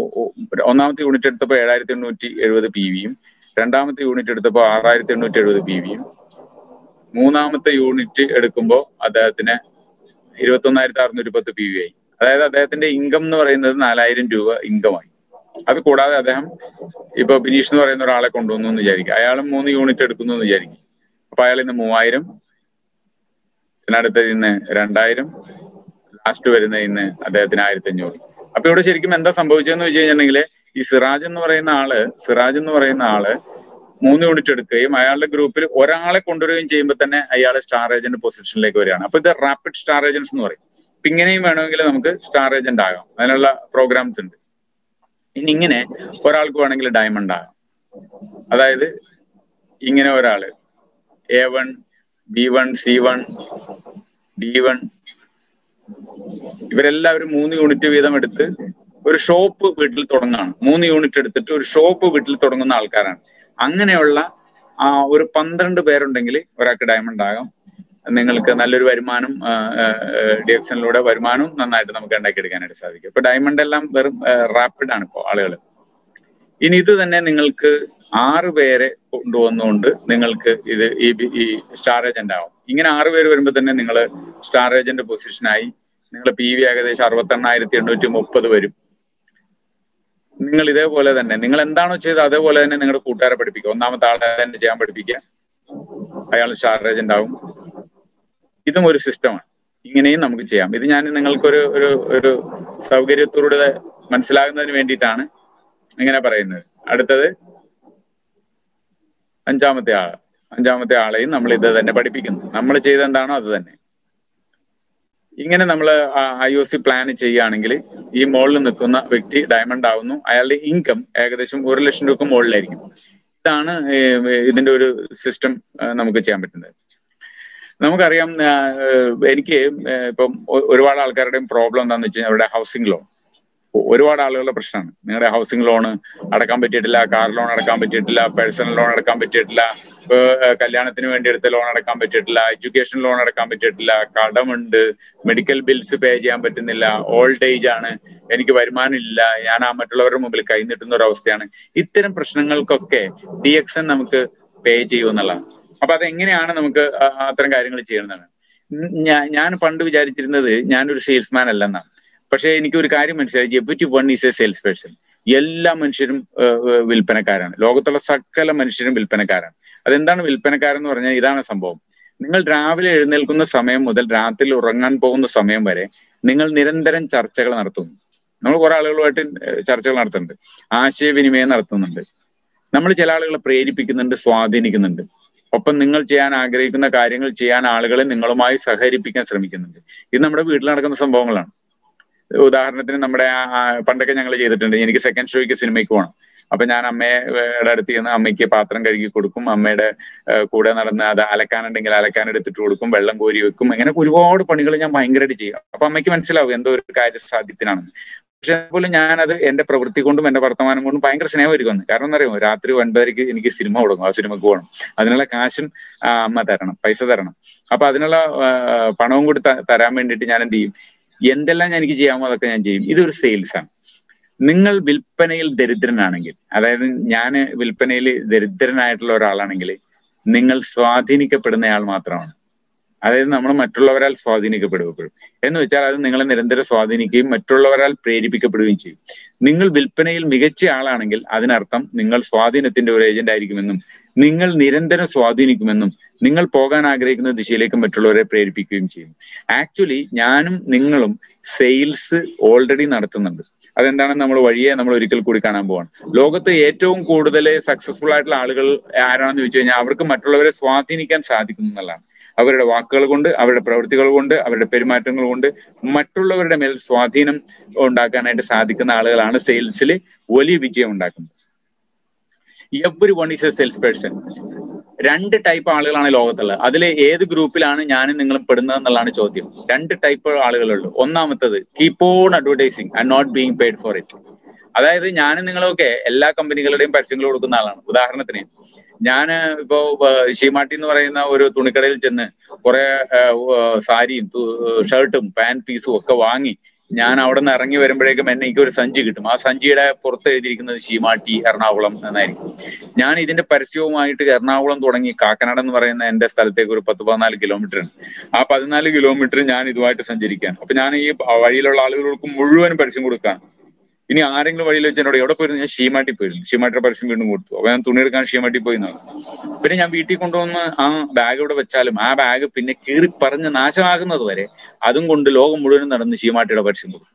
ഒന്നാമത്തെ യൂണിറ്റ് എടുത്തപ്പോൾ ഏഴായിരത്തി എണ്ണൂറ്റി എഴുപത് പി വിയും രണ്ടാമത്തെ യൂണിറ്റ് എടുത്തപ്പോൾ ആറായിരത്തി എണ്ണൂറ്റി എഴുപത് പി വിയും മൂന്നാമത്തെ യൂണിറ്റ് എടുക്കുമ്പോൾ അദ്ദേഹത്തിന് ഇരുപത്തി ഒന്നായിരത്തി അറുന്നൂറ്റി പത്ത് പി വി ആയി അതായത് അദ്ദേഹത്തിന്റെ ഇൻകം എന്ന് പറയുന്നത് നാലായിരം രൂപ ഇൻകമായി അത് കൂടാതെ അദ്ദേഹം ഇപ്പൊ ബിനീഷ് എന്ന് പറയുന്ന ഒരാളെ കൊണ്ടുവന്നു എന്ന് വിചാരിക്കുക അയാളും മൂന്ന് യൂണിറ്റ് എടുക്കുന്നു എന്ന് വിചാരിക്കും അപ്പൊ അയാൾ ഇന്ന് മൂവായിരം ഇതിനടുത്ത് ഇന്ന് രണ്ടായിരം ലാസ്റ്റ് വരുന്ന ഇന്ന് അദ്ദേഹത്തിന് ആയിരത്തി അഞ്ഞൂറ് അപ്പൊ ഇവിടെ ശരിക്കും എന്താ സംഭവിച്ചതെന്ന് വെച്ച് കഴിഞ്ഞിട്ടുണ്ടെങ്കിൽ ഈ സിറാജ് എന്ന് പറയുന്ന ആള് സിറാജ് എന്ന് പറയുന്ന ആള് മൂന്ന് യൂണിറ്റ് എടുക്കുകയും അയാളുടെ ഗ്രൂപ്പിൽ ഒരാളെ കൊണ്ടുവരികയും ചെയ്യുമ്പോൾ തന്നെ അയാൾ സ്റ്റാർ ഏജന്റ് പൊസിഷനിലേക്ക് വരികയാണ് അപ്പൊ ഇത് റാപ്പിഡ് സ്റ്റാർ ഏജൻസ് എന്ന് പറയും അപ്പൊ ഇങ്ങനെയും വേണമെങ്കിൽ നമുക്ക് സ്റ്റാർ ഏജന്റ് ആകാം അതിനുള്ള പ്രോഗ്രാംസ് ഉണ്ട് ഇനി ഇങ്ങനെ ഒരാൾക്ക് വേണമെങ്കിൽ ഡയമണ്ട് ആകാം അതായത് ഇങ്ങനെ ഒരാള് A one B one C one D one ഇവരെല്ലാവരും മൂന്ന് യൂണിറ്റ് വീതം എടുത്ത് ഒരു ഷോപ്പ് വീട്ടിൽ തുടങ്ങാണ് മൂന്ന് യൂണിറ്റ് എടുത്തിട്ട് ഒരു ഷോപ്പ് വീട്ടിൽ തുടങ്ങുന്ന ആൾക്കാരാണ് അങ്ങനെയുള്ള ആ ഒരു പന്ത്രണ്ട് പേരുണ്ടെങ്കിൽ ഒരാൾക്ക് ഡയമണ്ട് ആകാം നിങ്ങൾക്ക് നല്ലൊരു വരുമാനം ഡി എക്സനിലൂടെ വരുമാനവും നന്നായിട്ട് നമുക്ക് ഉണ്ടാക്കിയെടുക്കാനായിട്ട് സാധിക്കും ഇപ്പൊ ഡയമണ്ട് എല്ലാം വെറും റാപ്പിഡ് ആണ് ഇപ്പോൾ ആളുകൾ ഇനി ഇത് തന്നെ നിങ്ങൾക്ക് ആറ് പേരെ കൊണ്ടുവന്നുകൊണ്ട് നിങ്ങൾക്ക് ഇത് ഈ ഈ സ്റ്റാർ ഏജന്റ് ആവും ഇങ്ങനെ ആറ് പേര് വരുമ്പോൾ തന്നെ നിങ്ങൾ സ്റ്റാർ ഏജന്റ് പൊസിഷനായി നിങ്ങൾ പി വി ഏകദേശം അറുപത്തി എണ്ണായിരത്തി എണ്ണൂറ്റി മുപ്പത് വരും നിങ്ങൾ ഇതേപോലെ തന്നെ നിങ്ങൾ എന്താണോ ചെയ്തത് അതേപോലെ തന്നെ നിങ്ങളുടെ കൂട്ടുകാരെ പഠിപ്പിക്കുക ഒന്നാമത്തെ ആളെ തന്നെ ചെയ്യാൻ പഠിപ്പിക്കുക അയാൾ സ്റ്റാർ ഏജന്റ് ആവും ഇതും ഒരു സിസ്റ്റമാണ് ഇങ്ങനെയും നമുക്ക് ചെയ്യാം ഇത് ഞാൻ നിങ്ങൾക്കൊരു ഒരു ഒരു സൗകര്യത്തോടെ മനസ്സിലാകുന്നതിന് വേണ്ടിയിട്ടാണ് ഇങ്ങനെ പറയുന്നത് അടുത്തത് അഞ്ചാമത്തെ ആൾ അഞ്ചാമത്തെ ആളെയും നമ്മൾ ഇത് തന്നെ പഠിപ്പിക്കുന്നു നമ്മൾ ചെയ്ത എന്താണോ അത് തന്നെ ഇങ്ങനെ നമ്മൾ ഐ ഒ സി പ്ലാൻ ചെയ്യുകയാണെങ്കിൽ ഈ മുകളിൽ നിൽക്കുന്ന വ്യക്തി ഡയമണ്ട് ആവുന്നു അയാളുടെ ഇൻകം ഏകദേശം ഒരു ലക്ഷം രൂപ മുകളിലായിരിക്കും ഇതാണ് ഇതിന്റെ ഒരു സിസ്റ്റം നമുക്ക് ചെയ്യാൻ പറ്റുന്നത് നമുക്കറിയാം എനിക്ക് ഇപ്പം ഒരുപാട് ആൾക്കാരുടെയും പ്രോബ്ലം എന്താണെന്ന് വെച്ച് കഴിഞ്ഞാൽ അവരുടെ ഹൗസിംഗ് ലോൺ ഒരുപാട് ആളുകളുടെ പ്രശ്നമാണ് നിങ്ങളുടെ ഹൗസിംഗ് ലോൺ അടക്കാൻ പറ്റിയിട്ടില്ല കാർ ലോൺ അടക്കാൻ പറ്റിയിട്ടില്ല പേഴ്സണൽ ലോൺ അടക്കാൻ പറ്റിയിട്ടില്ല കല്യാണത്തിന് വേണ്ടി എടുത്ത ലോൺ അടക്കാൻ പറ്റിയിട്ടില്ല എഡ്യൂക്കേഷൻ ലോൺ അടക്കാൻ പറ്റിയിട്ടില്ല കടമുണ്ട് മെഡിക്കൽ ബിൽസ് പേ ചെയ്യാൻ പറ്റുന്നില്ല ഓൾഡ് ഏജ് ആണ് എനിക്ക് വരുമാനം ഇല്ല ഞാൻ ആ മറ്റുള്ളവരുടെ മുമ്പിൽ കൈ നീട്ടുന്ന ഒരു അവസ്ഥയാണ് ഇത്തരം പ്രശ്നങ്ങൾക്കൊക്കെ ഡി എക്സ് എൻ നമുക്ക് പേ ചെയ്യുമെന്നുള്ളതാണ് അപ്പൊ അതെങ്ങനെയാണ് നമുക്ക് അത്തരം കാര്യങ്ങൾ ചെയ്യണമെന്നാണ് ഞാൻ പണ്ട് വിചാരിച്ചിരുന്നത് ഞാനൊരു സെയിൽസ്മാൻ അല്ലെന്നാണ് പക്ഷെ എനിക്ക് ഒരു കാര്യം മനസ്സിലായി ജെബുറ്റി one is a sales person എല്ലാ മനുഷ്യരും വിൽപ്പനക്കാരാണ് ലോകത്തുള്ള സകല മനുഷ്യരും വിൽപ്പനക്കാരാണ് അതെന്താണ് വിൽപ്പനക്കാരൻ എന്ന് പറഞ്ഞാൽ ഇതാണ് സംഭവം നിങ്ങൾ രാവിലെ എഴുന്നേൽക്കുന്ന സമയം മുതൽ രാത്രി ഉറങ്ങാൻ പോകുന്ന സമയം വരെ നിങ്ങൾ നിരന്തരം ചർച്ചകൾ നടത്തുന്നു നമ്മൾ കുറെ ആളുകളുമായിട്ട് ചർച്ചകൾ നടത്തുന്നുണ്ട് ആശയവിനിമയം നടത്തുന്നുണ്ട് നമ്മൾ ചില ആളുകളെ പ്രേരിപ്പിക്കുന്നുണ്ട് സ്വാധീനിക്കുന്നുണ്ട് ഒപ്പം നിങ്ങൾ ചെയ്യാൻ ആഗ്രഹിക്കുന്ന കാര്യങ്ങൾ ചെയ്യാൻ ആളുകളെ നിങ്ങളുമായി സഹകരിപ്പിക്കാൻ ശ്രമിക്കുന്നുണ്ട് ഇത് നമ്മുടെ വീട്ടിൽ നടക്കുന്ന സംഭവങ്ങളാണ് ഉദാഹരണത്തിന് നമ്മുടെ പണ്ടൊക്കെ ഞങ്ങൾ ചെയ്തിട്ടുണ്ട് എനിക്ക് സെക്കൻഡ് ഷോയ്ക്ക് സിനിമയ്ക്ക് പോകണം അപ്പൊ ഞാൻ അമ്മയുടെ അടുത്ത് ചെന്ന് അമ്മയ്ക്ക് പാത്രം കഴുകി കൊടുക്കും അമ്മയുടെ കൂടെ നടന്ന് അത് അലക്കാനുണ്ടെങ്കിൽ അലക്കാൻ എടുത്തിട്ട് കൊടുക്കും വെള്ളം കോരി വെക്കും അങ്ങനെ ഒരുപാട് പണികൾ ഞാൻ ഭയങ്കരമായിട്ട് ചെയ്യും അപ്പൊ അമ്മയ്ക്ക് മനസ്സിലാവും എന്തോ ഒരു കാര്യം സാധ്യത്തിനാണെന്ന് പക്ഷെ പോലും ഞാനത് എന്റെ പ്രവൃത്തി കൊണ്ടും എന്റെ വർത്തമാനം കൊണ്ടും ഭയങ്കര സ്നേഹമായിരിക്കും കാരണം എന്താ അറിയുമോ രാത്രി ഒൻപതരയ്ക്ക് എനിക്ക് സിനിമ കൊടുക്കും ആ സിനിമക്ക് പോകണം അതിനുള്ള കാശും അമ്മ തരണം പൈസ തരണം അപ്പൊ അതിനുള്ള പണവും കൂടി തരാൻ വേണ്ടിയിട്ട് ഞാൻ എന്ത് ചെയ്യും എന്തെല്ലാം എനിക്ക് ചെയ്യാമോ അതൊക്കെ ഞാൻ ചെയ്യും ഇതൊരു സെയിൽസ് ആണ് നിങ്ങൾ വിൽപ്പനയിൽ ദരിദ്രനാണെങ്കിൽ അതായത് ഞാൻ വിൽപ്പനയിൽ ദരിദ്രനായിട്ടുള്ള ഒരാളാണെങ്കിൽ നിങ്ങൾ സ്വാധീനിക്കപ്പെടുന്നയാൾ മാത്രമാണ് അതായത് നമ്മൾ മറ്റുള്ളവരാൽ സ്വാധീനിക്കപ്പെടുകയും എന്ന് വെച്ചാൽ അത് നിങ്ങളെ നിരന്തരം സ്വാധീനിക്കുകയും മറ്റുള്ളവരാൽ പ്രേരിപ്പിക്കപ്പെടുകയും ചെയ്യും നിങ്ങൾ വിൽപ്പനയിൽ മികച്ച ആളാണെങ്കിൽ അതിനർത്ഥം നിങ്ങൾ സ്വാധീനത്തിന്റെ ഒരു ഏജന്റ് ആയിരിക്കുമെന്നും നിങ്ങൾ നിരന്തരം സ്വാധീനിക്കുമെന്നും നിങ്ങൾ പോകാൻ ആഗ്രഹിക്കുന്ന ദിശയിലേക്ക് മറ്റുള്ളവരെ പ്രേരിപ്പിക്കുകയും ചെയ്യും ആക്ച്വലി ഞാനും നിങ്ങളും സെയിൽസ് ഓൾറെഡി നടത്തുന്നുണ്ട് അതെന്താണെന്ന് നമ്മൾ വഴിയെ നമ്മൾ ഒരിക്കൽ കൂടി കാണാൻ പോവാണ് ലോകത്ത് ഏറ്റവും കൂടുതൽ സക്സസ്ഫുൾ ആയിട്ടുള്ള ആളുകൾ ആരാണെന്ന് ചോദിച്ചു കഴിഞ്ഞാൽ അവർക്ക് മറ്റുള്ളവരെ സ്വാധീനിക്കാൻ സാധിക്കും എന്നുള്ളതാണ് അവരുടെ വാക്കുകൾ കൊണ്ട് അവരുടെ പ്രവൃത്തികൾ കൊണ്ട് അവരുടെ പെരുമാറ്റങ്ങൾ കൊണ്ട് മറ്റുള്ളവരുടെ മേൽ സ്വാധീനം ഉണ്ടാക്കാനായിട്ട് സാധിക്കുന്ന ആളുകളാണ് സെയിൽസിൽ വലിയ വിജയം ഉണ്ടാക്കുന്നത് every one is a sales person രണ്ട് ടൈപ്പ് ആളുകളാണ് ലോകത്തുള്ളത് അതിൽ ഏത് ഗ്രൂപ്പിലാണ് ഞാനും നിങ്ങളും പെടുന്നത് എന്നുള്ളതാണ് ചോദ്യം രണ്ട് ടൈപ്പ് ആളുകളുള്ളൂ ഒന്നാമത്തത് keep on advertising and not being paid for it അതായത് ഞാനും നിങ്ങളൊക്കെ എല്ലാ കമ്പനികളുടെയും പരസ്യങ്ങൾ കൊടുക്കുന്ന ആളാണ് ഉദാഹരണത്തിന് ഞാൻ ഇപ്പോ ഷീമാട്ടി എന്ന് പറയുന്ന ഒരു തുണിക്കടയിൽ ചെന്ന് കുറെ സാരിയും ഷർട്ടും പാന്റ് പീസും ഒക്കെ വാങ്ങി ഞാൻ അവിടെ നിന്ന് ഇറങ്ങി വരുമ്പോഴേക്കും എന്നെ എനിക്ക് ഒരു സഞ്ചി കിട്ടും ആ സഞ്ചിയുടെ പുറത്ത് എഴുതിയിരിക്കുന്നത് ശീമാട്ടി എറണാകുളം എന്നായിരിക്കും ഞാൻ ഇതിന്റെ പരസ്യവുമായിട്ട് എറണാകുളം തുടങ്ങി കാക്കനാട് എന്ന് പറയുന്ന എന്റെ സ്ഥലത്തേക്ക് ഒരു പത്ത് പതിനാല് കിലോമീറ്റർ ഉണ്ട് ആ പതിനാല് കിലോമീറ്റർ ഞാൻ ഇതുമായിട്ട് സഞ്ചരിക്കാൻ അപ്പൊ ഞാൻ ഈ വഴിയിലുള്ള ആളുകൾക്ക് മുഴുവൻ പരസ്യം കൊടുക്കാൻ ഇനി ആരെങ്കിലും വഴിയിൽ വെച്ച് എന്നോട് എവിടെ പോയിരുന്നു ഞാൻ ഷീമാട്ടി പോയിരുന്നു ഷീമാട്ടിയുടെ പരസ്യം വീണ്ടും കൊടുത്തു അപ്പൊ ഞാൻ തുണി എടുക്കാൻ ഷീമാട്ടി പോയി എന്നാണ് പിന്നെ ഞാൻ വീട്ടിൽ കൊണ്ടുവന്ന് ആ ബാഗ് ഇവിടെ വെച്ചാലും ആ ബാഗ് പിന്നെ കീറി പറഞ്ഞ് നാശമാകുന്നത് വരെ അതും കൊണ്ട് ലോകം മുഴുവൻ നടന്ന് ഷീമാട്ടിയുടെ പരസ്യം കൊടുക്കും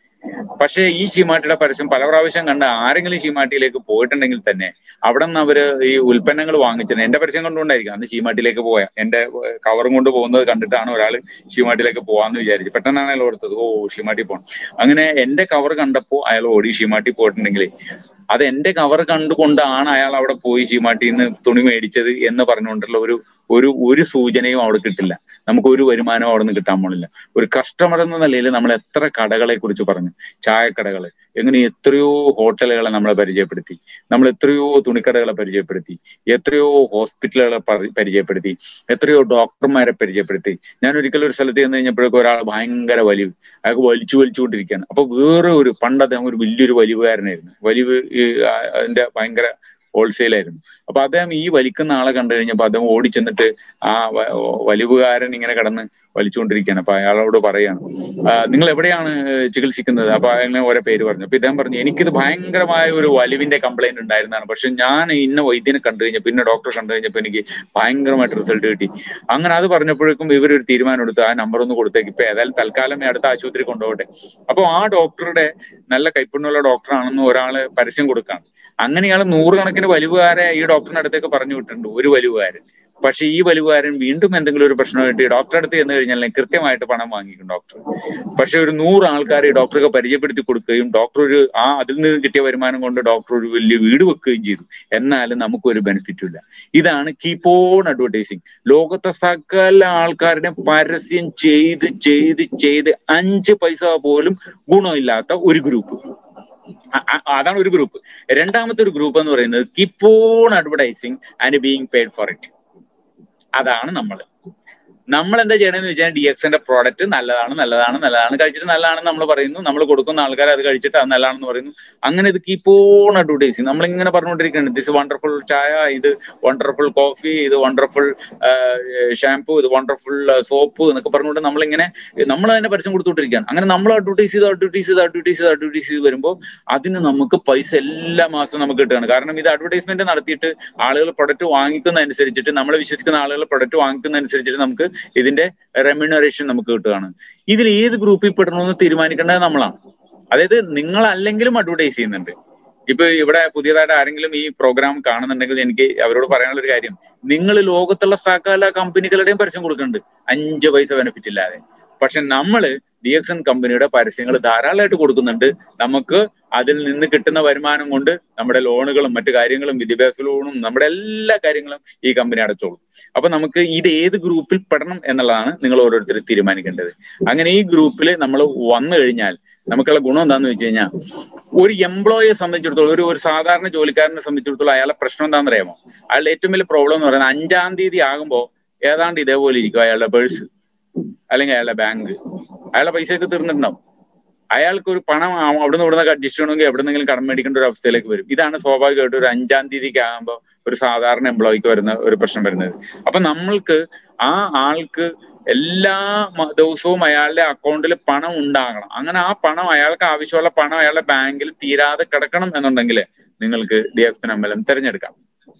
പക്ഷേ ഈ ഷീമാട്ടിയുടെ പരസ്യം പല പ്രാവശ്യം കണ്ട് ആരെങ്കിലും ഷീമാട്ടിയിലേക്ക് പോയിട്ടുണ്ടെങ്കിൽ തന്നെ അവിടെ നിന്ന് അവര് ഈ ഉൽപ്പന്നങ്ങൾ വാങ്ങിച്ചിട്ട് എന്റെ പരസ്യം കണ്ടുകൊണ്ടായിരിക്കും അന്ന് ഷീമാട്ടിയിലേക്ക് പോയ എന്റെ കവറും കൊണ്ട് പോകുന്നത് കണ്ടിട്ടാണ് ഒരാൾ ഷീമാട്ടിയിലേക്ക് പോവാന്ന് വിചാരിച്ചു പെട്ടെന്നാണ് അയാൾ ഓർത്തത് ഓ ഷീമാട്ടി പോകണം അങ്ങനെ എന്റെ കവർ കണ്ടപ്പോ അയാൾ ഓടി ഷീമാട്ടി പോയിട്ടുണ്ടെങ്കിൽ അത് എന്റെ കവർ കണ്ടുകൊണ്ടാണ് അയാൾ അവിടെ പോയി ചീമാട്ടിയിൽ നിന്ന് തുണി മേടിച്ചത് എന്ന് പറഞ്ഞുകൊണ്ടുള്ള ഒരു ഒരു ഒരു സൂചനയും അവിടെ കിട്ടില്ല നമുക്ക് ഒരു വരുമാനവും അവിടെ നിന്ന് കിട്ടാൻ പോണില്ല ഒരു കസ്റ്റമർ എന്ന നിലയിൽ നമ്മൾ എത്ര കടകളെ കുറിച്ച് പറഞ്ഞു ചായക്കടകള് എങ്ങനെ എത്രയോ ഹോട്ടലുകളെ നമ്മളെ പരിചയപ്പെടുത്തി നമ്മൾ എത്രയോ തുണിക്കടകളെ പരിചയപ്പെടുത്തി എത്രയോ ഹോസ്പിറ്റലുകളെ പരിചയപ്പെടുത്തി എത്രയോ ഡോക്ടർമാരെ പരിചയപ്പെടുത്തി ഞാൻ ഒരിക്കലും ഒരു സ്ഥലത്ത് ചെന്ന് കഴിഞ്ഞപ്പോഴേക്കും ഒരാൾ ഭയങ്കര വലിവ് അയാൾക്ക് വലിച്ചു വലിച്ചുകൊണ്ടിരിക്കുകയാണ് അപ്പൊ വേറെ ഒരു പണ്ട് അദ്ദേഹം ഒരു വലിയൊരു വലിവുകാരനായിരുന്നു വലിവ് അതിന്റെ ഭയങ്കര ഹോൾസെയിൽ ആയിരുന്നു അപ്പൊ അദ്ദേഹം ഈ വലിക്കുന്ന ആളെ കണ്ടു കഴിഞ്ഞപ്പോ അദ്ദേഹം ഓടി ചെന്നിട്ട് ആ വലിവുകാരൻ ഇങ്ങനെ കിടന്ന് വലിച്ചുകൊണ്ടിരിക്കുകയാണ് അപ്പൊ അയാളോട് പറയാണ് നിങ്ങൾ എവിടെയാണ് ചികിത്സിക്കുന്നത് അപ്പൊ അയാളിനെ ഓരോ പേര് പറഞ്ഞു അപ്പൊ ഇദ്ദേഹം പറഞ്ഞു എനിക്കിത് ഭയങ്കരമായ ഒരു വലിവിന്റെ കംപ്ലൈന്റ് ഉണ്ടായിരുന്നതാണ് പക്ഷെ ഞാൻ ഇന്ന വൈദ്യനെ കണ്ടു കഴിഞ്ഞപ്പോൾ പിന്നെ ഡോക്ടറെ കണ്ടു കഴിഞ്ഞപ്പോൾ എനിക്ക് ഭയങ്കരമായിട്ട് റിസൾട്ട് കിട്ടി അങ്ങനെ അത് പറഞ്ഞപ്പോഴേക്കും ഇവരൊരു തീരുമാനം എടുത്തു ആ നമ്പർ ഒന്ന് കൊടുത്തേക്ക് ഇപ്പൊ ഏതായാലും തൽക്കാലം അടുത്ത ആശുപത്രി കൊണ്ടുപോകട്ടെ അപ്പൊ ആ ഡോക്ടറുടെ നല്ല കൈപ്പുണ്യമുള്ള ഡോക്ടറാണെന്ന് ഒരാള് പരസ്യം കൊടുക്കാണ് അങ്ങനെ ഇയാൾ നൂറുകണക്കിന് വലിവുകാരെ ഈ ഡോക്ടറിന്റെ അടുത്തേക്ക് പറഞ്ഞു വിട്ടിട്ടുണ്ട് ഒരു വലിവുകാരൻ പക്ഷെ ഈ വലിവുകാരൻ വീണ്ടും എന്തെങ്കിലും ഒരു പ്രശ്നമായിട്ട് ഡോക്ടറെ അടുത്ത് ചെന്ന് കഴിഞ്ഞാൽ കൃത്യമായിട്ട് പണം വാങ്ങിക്കും ഡോക്ടർ പക്ഷെ ഒരു നൂറ് ആൾക്കാർ ഈ ഡോക്ടർക്ക് പരിചയപ്പെടുത്തി കൊടുക്കുകയും ഡോക്ടർ ഒരു ആ അതിൽ നിന്ന് കിട്ടിയ വരുമാനം കൊണ്ട് ഡോക്ടർ ഒരു വലിയ വീട് വെക്കുകയും ചെയ്തു എന്നാലും നമുക്കൊരു ബെനിഫിറ്റും ഇല്ല ഇതാണ് കീപ്പ് ഓൺ അഡ്വർടൈസിങ് ലോകത്തെ സകല ആൾക്കാരുടെ പരസ്യം ചെയ്ത് ചെയ്ത് ചെയ്ത് അഞ്ച് പൈസ പോലും ഗുണമില്ലാത്ത ഒരു ഗ്രൂപ്പ് അതാണ് ഒരു ഗ്രൂപ്പ് രണ്ടാമത്തെ ഒരു ഗ്രൂപ്പ് എന്ന് പറയുന്നത് keep on advertising and being paid for it അതാണ് നമ്മൾ നമ്മൾ എന്താ ചെയ്യണമെന്ന് വെച്ചാൽ ഡി എക്സിന്റെ പ്രോഡക്റ്റ് നല്ലതാണ് നല്ലതാണ് നല്ലതാണ് കഴിച്ചിട്ട് നല്ലതാണെന്ന് നമ്മൾ പറയുന്നു നമ്മൾ കൊടുക്കുന്ന ആൾക്കാർ അത് കഴിച്ചിട്ട് അത് നല്ലതാണെന്ന് പറയുന്നു അങ്ങനെ ഇത് കീപ്പ് ഓൺ അഡ്വർടൈസിങ് നമ്മൾ ഇങ്ങനെ പറഞ്ഞുകൊണ്ടിരിക്കുകയാണ് ദിസ് വണ്ടർഫുൾ ചായ ഇത് വണ്ടർഫുൾ കോഫി ഇത് വണ്ടർഫുൾ ഷാംപൂ ഇത് വണ്ടർഫുൾ സോപ്പ് എന്നൊക്കെ പറഞ്ഞുകൊണ്ട് നമ്മളിങ്ങനെ നമ്മൾ തന്നെ പരസ്യം കൊടുത്തുകൊണ്ടിരിക്കുകയാണ് അങ്ങനെ നമ്മൾ അഡ്വർടൈസ് ചെയ്ത് അഡ്വർടൈസ് ചെയ്ത് അഡ്വർടൈസ് ചെയ്ത് അഡ്വർടൈസ് ചെയ്ത് വരുമ്പോൾ അതിന് നമുക്ക് പൈസ എല്ലാ മാസവും നമുക്ക് കിട്ടുകയാണ് കാരണം ഇത് അഡ്വർടൈസ്മെന്റ് നടത്തിയിട്ട് ആളുകൾ പ്രൊഡക്റ്റ് വാങ്ങിക്കുന്നതനുസരിച്ചിട്ട് നമ്മളെ വിശ്വസിക്കുന്ന ആളുകൾ പ്രൊഡക്റ്റ് വാങ്ങിക്കുന്നതനുസരിച്ചിട്ട് നമുക്ക് ഇതിന്റെ റെമ്യൂണറേഷൻ നമുക്ക് കിട്ടുകയാണ് ഇതിൽ ഏത് ഗ്രൂപ്പിൽ പെടണമെന്ന് തീരുമാനിക്കേണ്ടത് നമ്മളാണ് അതായത് നിങ്ങൾ അല്ലെങ്കിലും അഡ്വർടൈസ് ചെയ്യുന്നുണ്ട് ഇപ്പൊ ഇവിടെ പുതിയതായിട്ട് ആരെങ്കിലും ഈ പ്രോഗ്രാം കാണുന്നുണ്ടെങ്കിൽ എനിക്ക് അവരോട് പറയാനുള്ള ഒരു കാര്യം നിങ്ങൾ ലോകത്തുള്ള സകല കമ്പനികളുടെയും പരസ്യം കൊടുക്കുന്നുണ്ട് അഞ്ച് പൈസ ബെനിഫിറ്റ് ഇല്ലാതെ പക്ഷെ നമ്മള് ഡി എക്സ് എൻ കമ്പനിയുടെ പരസ്യങ്ങൾ ധാരാളമായിട്ട് കൊടുക്കുന്നുണ്ട് നമുക്ക് അതിൽ നിന്ന് കിട്ടുന്ന വരുമാനം കൊണ്ട് നമ്മുടെ ലോണുകളും മറ്റു കാര്യങ്ങളും വിദ്യാഭ്യാസ ലോണും നമ്മുടെ എല്ലാ കാര്യങ്ങളും ഈ കമ്പനി അടച്ചോളും അപ്പൊ നമുക്ക് ഇത് ഏത് ഗ്രൂപ്പിൽ പെടണം എന്നുള്ളതാണ് നിങ്ങൾ ഓരോരുത്തരും തീരുമാനിക്കേണ്ടത് അങ്ങനെ ഈ ഗ്രൂപ്പിൽ നമ്മൾ വന്നു കഴിഞ്ഞാൽ നമുക്കുള്ള ഗുണം എന്താന്ന് വെച്ച് കഴിഞ്ഞാൽ ഒരു എംപ്ലോയിയെ സംബന്ധിച്ചിടത്തോളം ഒരു ഒരു സാധാരണ ജോലിക്കാരനെ സംബന്ധിച്ചിടത്തോളം അയാളെ പ്രശ്നം എന്താണെന്ന് അറിയാമോ അയാളുടെ ഏറ്റവും വലിയ പ്രോബ്ലം എന്ന് പറയുന്നത് അഞ്ചാം തീയതി ആകുമ്പോൾ ഏതാണ്ട് ഇതേപോലെ ഇരിക്കും അയാളുടെ പേഴ്സ് അല്ലെങ്കിൽ അയാളുടെ ബാങ്ക് അയാളുടെ പൈസയൊക്കെ തീർന്നിട്ടുണ്ടാവും അയാൾക്ക് ഒരു പണം അവിടുന്ന് ഇവിടുന്ന് അഡ്ജസ്റ്റ് ചെയ്യണമെങ്കിൽ എവിടെന്നെങ്കിലും കടം മേടിക്കേണ്ട ഒരു അവസ്ഥയിലേക്ക് വരും ഇതാണ് സ്വാഭാവികമായിട്ട് ഒരു അഞ്ചാം തീയതിക്ക് ആകുമ്പോൾ ഒരു സാധാരണ എംപ്ലോയിക്ക് വരുന്ന ഒരു പ്രശ്നം വരുന്നത് അപ്പൊ നമ്മൾക്ക് ആ ആൾക്ക് എല്ലാ ദിവസവും അയാളുടെ അക്കൗണ്ടിൽ പണം ഉണ്ടാകണം അങ്ങനെ ആ പണം അയാൾക്ക് ആവശ്യമുള്ള പണം അയാളുടെ ബാങ്കിൽ തീരാതെ കിടക്കണം എന്നുണ്ടെങ്കിൽ നിങ്ങൾക്ക് ഡി എഫ് എം തിരഞ്ഞെടുക്കാം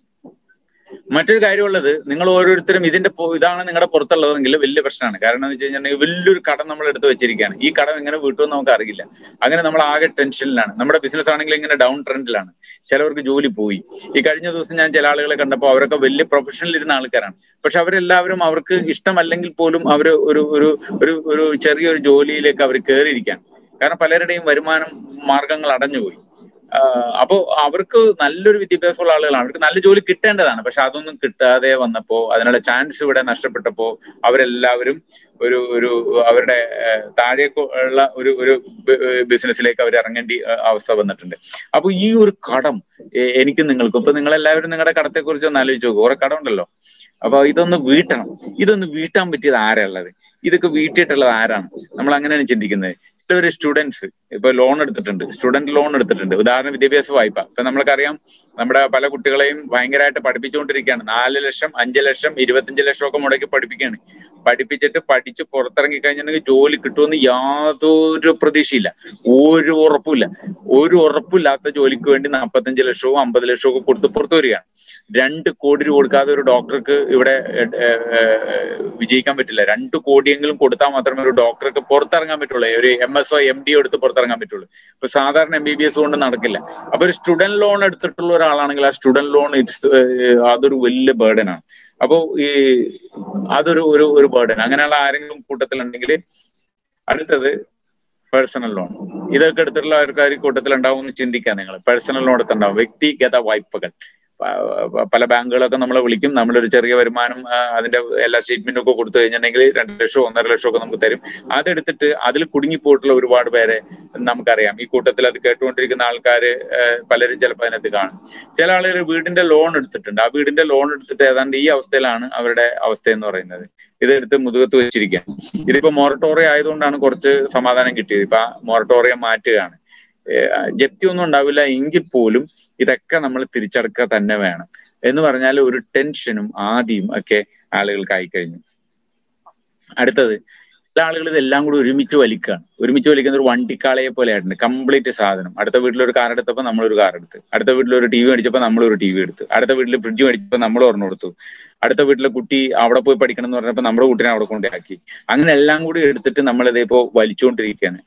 മറ്റൊരു കാര്യമുള്ളത് നിങ്ങൾ ഓരോരുത്തരും ഇതിന്റെ ഇതാണ് നിങ്ങളുടെ പുറത്തുള്ളതെങ്കിൽ വലിയ പ്രശ്നമാണ് കാരണം എന്ന് വെച്ച് കഴിഞ്ഞിട്ടുണ്ടെങ്കിൽ വലിയൊരു കടം നമ്മൾ എടുത്ത് വെച്ചിരിക്കുകയാണ് ഈ കടം എങ്ങനെ വീട്ടുമെന്ന് നമുക്ക് അറിയില്ല അങ്ങനെ നമ്മൾ ആകെ ടെൻഷനിലാണ് നമ്മുടെ ബിസിനസ് ആണെങ്കിൽ ഇങ്ങനെ ഡൗൺ ട്രെൻഡിലാണ് ചിലവർക്ക് ജോലി പോയി ഈ കഴിഞ്ഞ ദിവസം ഞാൻ ചില ആളുകളെ കണ്ടപ്പോൾ അവരൊക്കെ വലിയ പ്രൊഫഷണൽ ഇരുന്ന ആൾക്കാരാണ് പക്ഷെ അവരെല്ലാവരും അവർക്ക് ഇഷ്ടമല്ലെങ്കിൽ പോലും അവർ ഒരു ഒരു ഒരു ഒരു ചെറിയൊരു ജോലിയിലേക്ക് അവർ കയറിയിരിക്കാൻ കാരണം പലരുടെയും വരുമാനം മാർഗങ്ങൾ അടഞ്ഞുപോയി അപ്പോ അവർക്ക് നല്ലൊരു വിദ്യാഭ്യാസമുള്ള ആളുകളാണ് അവർക്ക് നല്ല ജോലി കിട്ടേണ്ടതാണ് പക്ഷെ അതൊന്നും കിട്ടാതെ വന്നപ്പോ അതിനുള്ള ചാൻസ് ഇവിടെ നഷ്ടപ്പെട്ടപ്പോ അവരെല്ലാവരും ഒരു ഒരു അവരുടെ താഴേക്കുള്ള ഒരു ഒരു ബിസിനസ്സിലേക്ക് അവർ ഇറങ്ങേണ്ട അവസ്ഥ വന്നിട്ടുണ്ട് അപ്പൊ ഈ ഒരു കടം എനിക്ക് നിങ്ങൾക്കും ഇപ്പൊ നിങ്ങളെല്ലാവരും നിങ്ങളുടെ കടത്തെ കുറിച്ച് ഒന്ന് ആലോചിച്ച് നോക്കും കുറെ കടം ഉണ്ടല്ലോ അപ്പൊ ഇതൊന്ന് വീട്ടണം ഇതൊന്ന് വീട്ടാൻ പറ്റിയത് ആരാ ഉള്ളത് ഇതൊക്കെ വീട്ടിയിട്ടുള്ളത് ആരാണ് നമ്മൾ അങ്ങനെയാണ് ചിന്തിക്കുന്നത് ഒരു സ്റ്റുഡൻസ് ഇപ്പൊ ലോൺ എടുത്തിട്ടുണ്ട് സ്റ്റുഡന്റ് ലോൺ എടുത്തിട്ടുണ്ട് ഉദാഹരണം വിദ്യാഭ്യാസ വായ്പ ഇപ്പൊ നമ്മൾക്കറിയാം നമ്മുടെ പല കുട്ടികളെയും ഭയങ്കരമായിട്ട് പഠിപ്പിച്ചുകൊണ്ടിരിക്കുകയാണ് നാല് ലക്ഷം അഞ്ച് ലക്ഷം ഇരുപത്തഞ്ച് ലക്ഷം ഒക്കെ മുടക്കി പഠിപ്പിക്കുകയാണ് പഠിപ്പിച്ചിട്ട് പഠിച്ച് പുറത്തിറങ്ങി കഴിഞ്ഞിട്ടുണ്ടെങ്കിൽ ജോലി കിട്ടുമെന്ന് യാതൊരു പ്രതീക്ഷയില്ല ഒരു ഉറപ്പുമില്ല ഒരു ഉറപ്പില്ലാത്ത ജോലിക്ക് വേണ്ടി നാൽപ്പത്തഞ്ച് ലക്ഷവും അമ്പത് ലക്ഷവും ഒക്കെ കൊടുത്ത് പുറത്തു വരികയാണ് രണ്ട് കോടി രൂപ കൊടുക്കാതെ ഒരു ഡോക്ടർക്ക് ഇവിടെ വിജയിക്കാൻ പറ്റില്ല രണ്ട് കോടിയെങ്കിലും കൊടുത്താൽ മാത്രമേ ഒരു ഡോക്ടർക്ക് പുറത്തിറങ്ങാൻ പറ്റുള്ളൂ ഒരു M S or M D എടുത്ത് പുറത്തിറങ്ങാൻ പറ്റുള്ളൂ ഇപ്പൊ സാധാരണ എം ബി ബി എസ് കൊണ്ട് നടക്കില്ല അപ്പൊ ഒരു സ്റ്റുഡന്റ് ലോൺ എടുത്തിട്ടുള്ള ഒരാളാണെങ്കിൽ ആ സ്റ്റുഡന്റ് ലോൺ ഇറ്റ്സ് അതൊരു വലിയ ബേർഡൻ ആണ് അപ്പോ ഈ അതൊരു ഒരു ഒരു ബേർഡൻ അങ്ങനെയുള്ള ആരെങ്കിലും കൂട്ടത്തിലുണ്ടെങ്കിൽ അടുത്തത് പേഴ്സണൽ ലോൺ ഇതൊക്കെ എടുത്തിട്ടുള്ള ആൾക്കാർ കൂട്ടത്തിൽ ഉണ്ടാവും എന്ന് ചിന്തിക്കാം നിങ്ങൾ പേഴ്സണൽ ലോൺ എടുത്തുണ്ടാവും വ്യക്തിഗത വായ്പകൾ പല ബാങ്കുകളൊക്കെ നമ്മളെ വിളിക്കും നമ്മളൊരു ചെറിയ വരുമാനം അതിന്റെ എല്ലാ സ്റ്റേറ്റ്മെന്റും ഒക്കെ കൊടുത്തു കഴിഞ്ഞിട്ടുണ്ടെങ്കിൽ രണ്ട് ലക്ഷമോ ഒന്നര ലക്ഷമോ ഒക്കെ നമുക്ക് തരും അതെടുത്തിട്ട് അതിൽ കുടുങ്ങിപ്പോയിട്ടുള്ള ഒരുപാട് പേരെ നമുക്കറിയാം ഈ കൂട്ടത്തിൽ അത് കേട്ടുകൊണ്ടിരിക്കുന്ന ആൾക്കാര് പലരും ചിലപ്പോൾ അതിനകത്ത് കാണും ചില ആളുകൾ വീടിന്റെ ലോൺ എടുത്തിട്ടുണ്ട് ആ വീടിന്റെ ലോൺ എടുത്തിട്ട് ഏതാണ്ട് ഈ അവസ്ഥയിലാണ് അവരുടെ അവസ്ഥ എന്ന് പറയുന്നത് ഇതെടുത്ത് മുതുകത്ത് വെച്ചിരിക്കുക ഇതിപ്പോ മൊറട്ടോറിയം ആയതുകൊണ്ടാണ് കുറച്ച് സമാധാനം കിട്ടിയത് ഇപ്പൊ മൊറട്ടോറിയം മാറ്റുകയാണ് ജപ്തി ഒന്നും ഉണ്ടാവില്ല എങ്കിൽ പോലും ഇതൊക്കെ നമ്മൾ തിരിച്ചടക്കുക തന്നെ വേണം എന്ന് പറഞ്ഞാൽ ഒരു ടെൻഷനും ആദ്യം ഒക്കെ ആളുകൾക്ക് ആയിക്കഴിഞ്ഞു അടുത്തത് ചില ആളുകൾ ഇതെല്ലാം കൂടി ഒരുമിച്ച് വലിക്കുകയാണ് ഒരുമിച്ച് വലിക്കുന്ന ഒരു വണ്ടിക്കാളയെ പോലെ ആയിട്ടുണ്ട് കംപ്ലീറ്റ് സാധനം അടുത്ത വീട്ടിൽ ഒരു കാർ എടുത്തപ്പോൾ നമ്മളൊരു കാർ എടുത്ത് അടുത്ത വീട്ടിൽ ഒരു ടി വി മേടിച്ചപ്പോൾ നമ്മളൊരു ടി വി എടുത്ത് അടുത്ത വീട്ടിൽ ഫ്രിഡ്ജ് മേടിച്ചപ്പോൾ നമ്മൾ ഒരെണ്ണം കൊടുത്തു അടുത്ത വീട്ടിലെ കുട്ടി അവിടെ പോയി പഠിക്കണം എന്ന് പറഞ്ഞപ്പോൾ നമ്മുടെ കുട്ടീനെ അവിടെ കൊണ്ടാക്കി അങ്ങനെ എല്ലാം കൂടി എടുത്തിട്ട് നമ്മൾ ഇതേപ്പോ വലിച്ചുകൊണ്ടിരിക്കുകയാണ്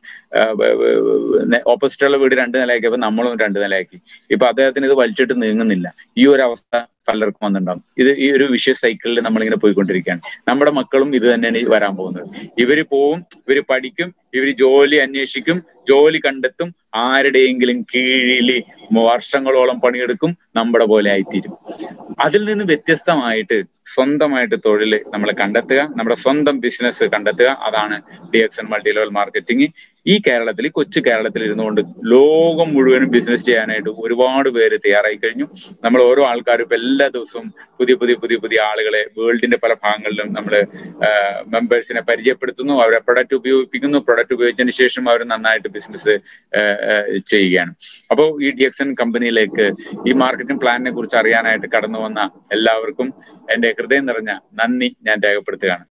ഓപ്പോസിറ്റുള്ള വീട് രണ്ട് നിലയാക്കിയപ്പോൾ നമ്മളും രണ്ട് നിലയാക്കി ഇപ്പൊ അദ്ദേഹത്തിന് ഇത് വലിച്ചിട്ട് നീങ്ങുന്നില്ല ഈ ഒരു അവസ്ഥ പലർക്കും വന്നിട്ടുണ്ടാവും ഇത് ഈ ഒരു വിഷയ സൈക്കിളിൽ നമ്മളിങ്ങനെ പോയിക്കൊണ്ടിരിക്കുകയാണ് നമ്മുടെ മക്കളും ഇത് തന്നെയാണ് വരാൻ പോകുന്നത് ഇവര് പോവും ഇവര് പഠിക്കും ഇവര് ജോലി അന്വേഷിക്കും ജോലി കണ്ടെത്തും ആരുടെയെങ്കിലും കീഴിൽ വർഷങ്ങളോളം പണിയെടുക്കും നമ്മുടെ പോലെ ആയിത്തീരും അതിൽ നിന്ന് വ്യത്യസ്തമായിട്ട് സ്വന്തമായിട്ട് തൊഴിൽ നമ്മൾ കണ്ടെത്തുക നമ്മുടെ സ്വന്തം ബിസിനസ് കണ്ടെത്തുക അതാണ് D X N multi level marketing ഈ കേരളത്തിൽ കൊച്ചു കേരളത്തിൽ ഇരുന്നുകൊണ്ട് ലോകം മുഴുവനും ബിസിനസ് ചെയ്യാനായിട്ട് ഒരുപാട് പേര് തയ്യാറായി കഴിഞ്ഞു നമ്മൾ ഓരോ ആൾക്കാരും ഇപ്പൊ എല്ലാ ദിവസവും പുതിയ പുതിയ പുതിയ പുതിയ ആളുകളെ വേൾഡിന്റെ പല ഭാഗങ്ങളിലും നമ്മൾ മെമ്പേഴ്സിനെ പരിചയപ്പെടുത്തുന്നു അവരെ പ്രൊഡക്റ്റ് ഉപയോഗിപ്പിക്കുന്നു പ്രൊഡക്റ്റ് ഉപയോഗിച്ചതിന് ശേഷം അവർ നന്നായിട്ട് ബിസിനസ് ചെയ്യുകയാണ് അപ്പോൾ ഈ ഡി എക്സ് എൻ കമ്പനിയിലേക്ക് ഈ മാർക്കറ്റിംഗ് പ്ലാനിനെ കുറിച്ച് അറിയാനായിട്ട് കടന്നു വന്ന എല്ലാവർക്കും എന്റെ ഹൃദയം നിറഞ്ഞ നന്ദി ഞാൻ രേഖപ്പെടുത്തുകയാണ്